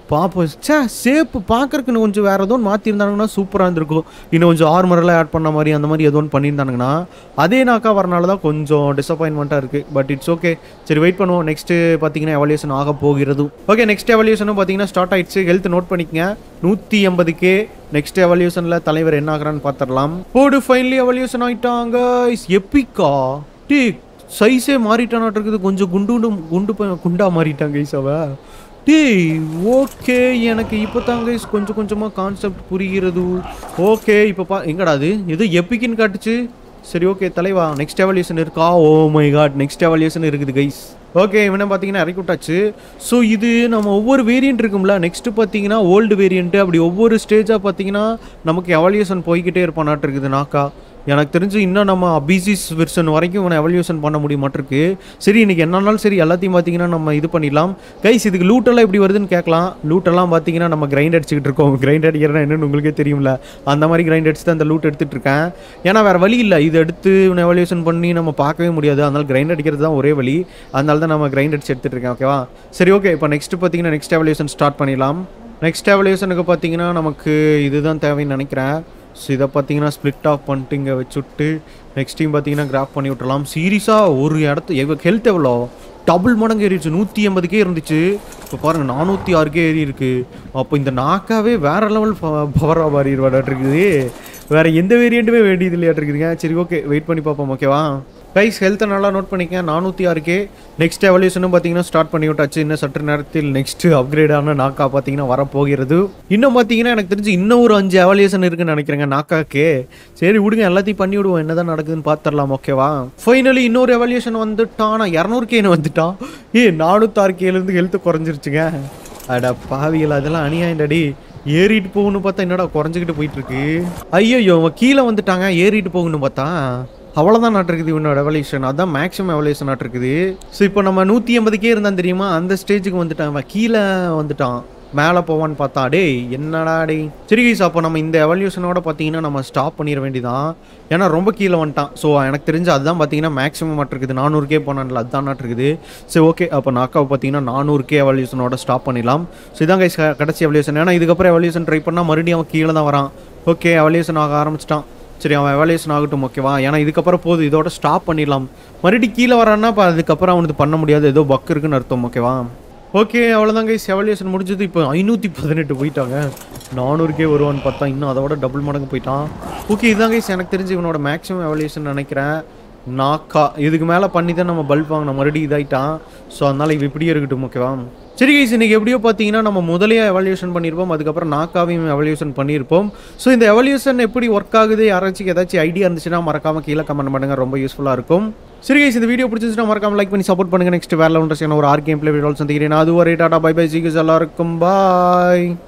பார்ப்போம் சே ஷேப்பு பார்க்கறக்கு இன்னும் கொஞ்சம் வேறு ஏதோ மாற்றிருந்தானுங்கன்னா சூப்பராக இருந்திருக்கும் இன்னும் கொஞ்சம் ஆர்மரெல்லாம் ஆட் பண்ண மாதிரி அந்த மாதிரி ஏதோ ஒன்று பண்ணியிருந்தானுங்கன்னா அதே நாக்கா வரனால தான் கொஞ்சம் டிசப்பாயின்மெண்ட்டாக இருக்குது பட் இட்ஸ் ஓகே சரி வெயிட் பண்ணுவோம் நெக்ஸ்ட்டு பார்த்தீங்கன்னா எவல்யூஷன் ஆக போகிறது ஓகே நெக்ஸ்ட் எவல்யூஷனும் பார்த்தீங்கன்னா ஸ்டார்ட் ஆயிடுச்சு ஹெல்த் நோட் பண்ணிக்கங்க நூற்றி எண்பதுக்கே நெக்ஸ்ட் எவல்யூஷனில் தலைவர் என்ன ஆகுறான்னு பார்த்துடலாம் போடு ஃபைனலி எவல்யூஷன் ஆயிட்டாங்க இஸ் எப்பிக்கா டீ சைஸே மாறிட்டானாட்டு இருக்குது கொஞ்சம் குண்டு குண்டு குண்டு ப- குண்டா மாறிட்டாங்க கைஸ் அவ டேய் ஓகே எனக்கு இப்போ தாங்க guys கொஞ்சம் கொஞ்சமாக கான்செப்ட் புரிகிறது ஓகே இப்போ பா எங்கடா அது எது எப்பிக்குன்னு காட்டுச்சு சரி ஓகே தலைவா நெக்ஸ்ட் எவல்யூஷன் இருக்கா oh my god next evolution இருக்குது கைஸ் ஓகே இவனை பார்த்தீங்கன்னா இறக்கி விட்டாச்சு ஸோ இது நம்ம ஒவ்வொரு வேரியன்ட் இருக்கும்ல நெக்ஸ்ட்டு பார்த்தீங்கன்னா ஓல்டு வேரியண்ட்டு அப்படி ஒவ்வொரு ஸ்டேஜாக பார்த்தீங்கன்னா நமக்கு எவல்யூஷன் போய்கிட்டே இருப்பானாட்டு இருக்குது நாக்கா எனக்கு தெரிஞ்சு இன்னும் நம்ம அபிசிஸ் வெர்ஷன் வரைக்கும் இவனை எவல்யூஷன் பண்ண முடிய மாட்டிருக்கு சரி இன்னைக்கு என்னன்னாலும் சரி எல்லாத்தையும் பார்த்தீங்கன்னா நம்ம இது பண்ணிடலாம் கைஸ் இதுக்கு லூட்டெல்லாம் எப்படி வருதுன்னு கேட்கலாம் லூட்டெல்லாம் பார்த்தீங்கன்னா நம்ம கிரைண்ட் அடிச்சுக்கிட்டு இருக்கோம் கிரைண்ட் அடிக்கிறனா என்னன்னு உங்களுக்கே தெரியும்ல அந்த மாதிரி கிரைண்ட் அடிச்சு தான் அந்த லூட் எடுத்துட்டு இருக்கேன் ஏன்னா வேற வழி இல்லை இது எடுத்து இவனை எவல்யூஷன் பண்ணி நம்ம பார்க்கவே முடியாது அதனால கிரைண்ட் அடிக்கிறது தான் ஒரே வழி அதனால தான் நம்ம கிரைண்ட் அடிச்சு எடுத்துட்டு இருக்கேன் ஓகேவா சரி ஓகே இப்போ நெக்ஸ்ட் பார்த்தீங்கன்னா நெக்ஸ்ட் எவல்யூஷன் ஸ்டார்ட் பண்ணிடலாம் நெக்ஸ்ட் எவல்யூஷனுக்கு பார்த்தீங்கன்னா நமக்கு இதுதான் தேவைன்னு நினைக்கிறேன் ஸோ இதை பார்த்தீங்கன்னா ஸ்ப்ளிட் ஆஃப் பண்ணிட்டு இங்கே வச்சுட்டு நெக்ஸ்ட் டைம் பார்த்தீங்கன்னா கிராஃப் பண்ணி விட்டுறலாம் சீரியஸாக ஒரு இடத்து எவ்வளோ ஹெல்த் எவ்வளோ டபுள் மடங்கு ஏறிடுச்சு நூற்றி எண்பதுக்கே இருந்துச்சு இப்போ பாருங்கள் நானூற்றி ஆறுக்கே ஏறி இருக்கு அப்போ இந்த நாக்காவே வேற லெவல் பவராக மாறிடுவாடாட்டு இருக்குது வேற எந்த வேரியண்ட்டுமே வேண்டியது இல்லையாட்டு இருக்குதுங்க சரி ஓகே வெயிட் பண்ணி பார்ப்போம் ஓகேவா கைஸ் ஹெல்த்தை நல்லா நோட் பண்ணிக்க நானூற்றி ஆறுக்கே நெக்ஸ்ட் எவல்யூஷனும் பார்த்தீங்கன்னா ஸ்டார்ட் பண்ணி விட்டாச்சு இன்னும் சற்று நேரத்தில் நெக்ஸ்ட் அப்கிரேடான நாக்கா பார்த்தீங்கன்னா வரப்போகிறது இன்னும் பார்த்தீங்கன்னா எனக்கு தெரிஞ்சு இன்னும் ஒரு அஞ்சு எவல்யூஷன் இருக்குன்னு நினைக்கிறேங்க நாக்காக்கே சரி விடுங்க எல்லாத்தையும் பண்ணி விடுவோம் என்னதான் நடக்குதுன்னு பார்த்துடலாம் ஓகேவா ஃபைனலி இன்னொரு எவல்யூஷன் வந்துட்டான் இரநூறு கேன்னு வந்துட்டான் ஏ நானூத்தாறு கேலேருந்து ஹெல்த் குறைஞ்சிருச்சுங்க அட பாவிகள் அதெல்லாம் அநியாயண்டடி ஏறிட்டு போகணும்னு பார்த்தா என்னடா குறைஞ்சிக்கிட்டு போயிட்டு இருக்கு ஐயோ இவன் கீழே வந்துட்டாங்க ஏறிட்டு போகணும்னு பார்த்தா அவ்வளோதான் நாட்டிருக்குது இவனோட எவல்யூஷன் அதான் மேக்ஸிமம் எவல்யூஷன் நாட்டிருக்குது ஸோ இப்போ நம்ம நூற்றி எண்பதுக்கே இருந்தான் தெரியுமா அந்த ஸ்டேஜுக்கு வந்துட்டான் அவன் கீழே வந்துட்டான் மேலே போவான்னு பார்த்தா டேய் என்னடா டேய் சரி guys, அப்போ நம்ம இந்த எவல்யூஷனோட பார்த்தீங்கன்னா நம்ம ஸ்டாப் பண்ணிட வேண்டியதான் ஏன்னா ரொம்ப கீழே வந்துட்டான் ஸோ எனக்கு தெரிஞ்சு அதுதான் பார்த்தீங்கன்னா மேக்ஸிமம் இருக்குது நானூறுக்கே போனான்ல அதுதான் நாட்டிருக்குது சரி ஓகே அப்போ நாக்காவை பார்த்தீங்கன்னா நானூறுக்கே எவல்யூஷனோட ஸ்டாப் பண்ணிடலாம் ஸோ இதான் கைஸ் கடைசி எவல்யூஷன் ஏன்னா இதுக்கப்புறம் எவல்யூஷன் ட்ரை பண்ணால் மறுபடியும் அவன் கீழே தான் வரான் ஓகே எவல்யூஷன் ஆக ஆரம்பிச்சிட்டான் சரி அவன் எவல்யூஷன் ஆகட்டும் ஓகேவா ஏன்னா இதுக்கப்புறம் போதும் இதோட ஸ்டாப் பண்ணிடலாம் மறுபடியும் கீழே வரான்னா இப்போ அதுக்கப்புறம் அவனுக்கு பண்ண முடியாது ஏதோ பக் இருக்குன்னு அர்த்தம் ஓகேவா ஓகே அவ்வளோதான் கைஸ் எவல்யூஷன் முடிஞ்சது இப்போ ஐநூற்றி பதினெட்டு போயிட்டாங்க நானூறுக்கே வருவான்னு பார்த்தா இன்னும் அதோட டபுள் மடங்கு போயிட்டான் ஓகே இதான் கைஸ் எனக்கு தெரிஞ்சு இவனோட மேக்ஸிமம் எவல்யூஷன் நினைக்கிறேன் நாக்கா இதுக்கு மேலே பண்ணி தான் நம்ம பல்ப் வாங்கின மறுபடியும் இதாயிட்டான் ஸோ அதனால் இவ இப்படியே இருக்கட்டும் ஓகேவா சரி கைஸ் இன்னைக்கு எப்படியோ பார்த்தீங்கன்னா நம்ம முதலையே எவல்யூஷன் பண்ணியிருப்போம் அதுக்கப்புறம் நாக்காவையும் எவல்யூஷன் பண்ணியிருப்போம் ஸோ இந்த எவல்யூஷன் எப்படி ஒர்க் ஆகுது யாராச்சும் ஏதாச்சும் ஐடியா இருந்துச்சுன்னா மறக்காம கீழே கமெண்ட் பண்ணுங்க ரொம்ப யூஸ்ஃபுல்லாக இருக்கும் சரி கைஸ் இந்த வீடியோ பிடிச்சிருந்துச்சுன்னா மறக்காம லைக் பண்ணி சப்போர்ட் பண்ணுங்க நெக்ஸ்ட் வேற லெவல் ஒரு ஆர் கேம் பிளே வீடியோ சந்திக்கிறேன் அது ஒரு டாடா பை பை சீக்கிரம் எல்லாருக்கும் பாய்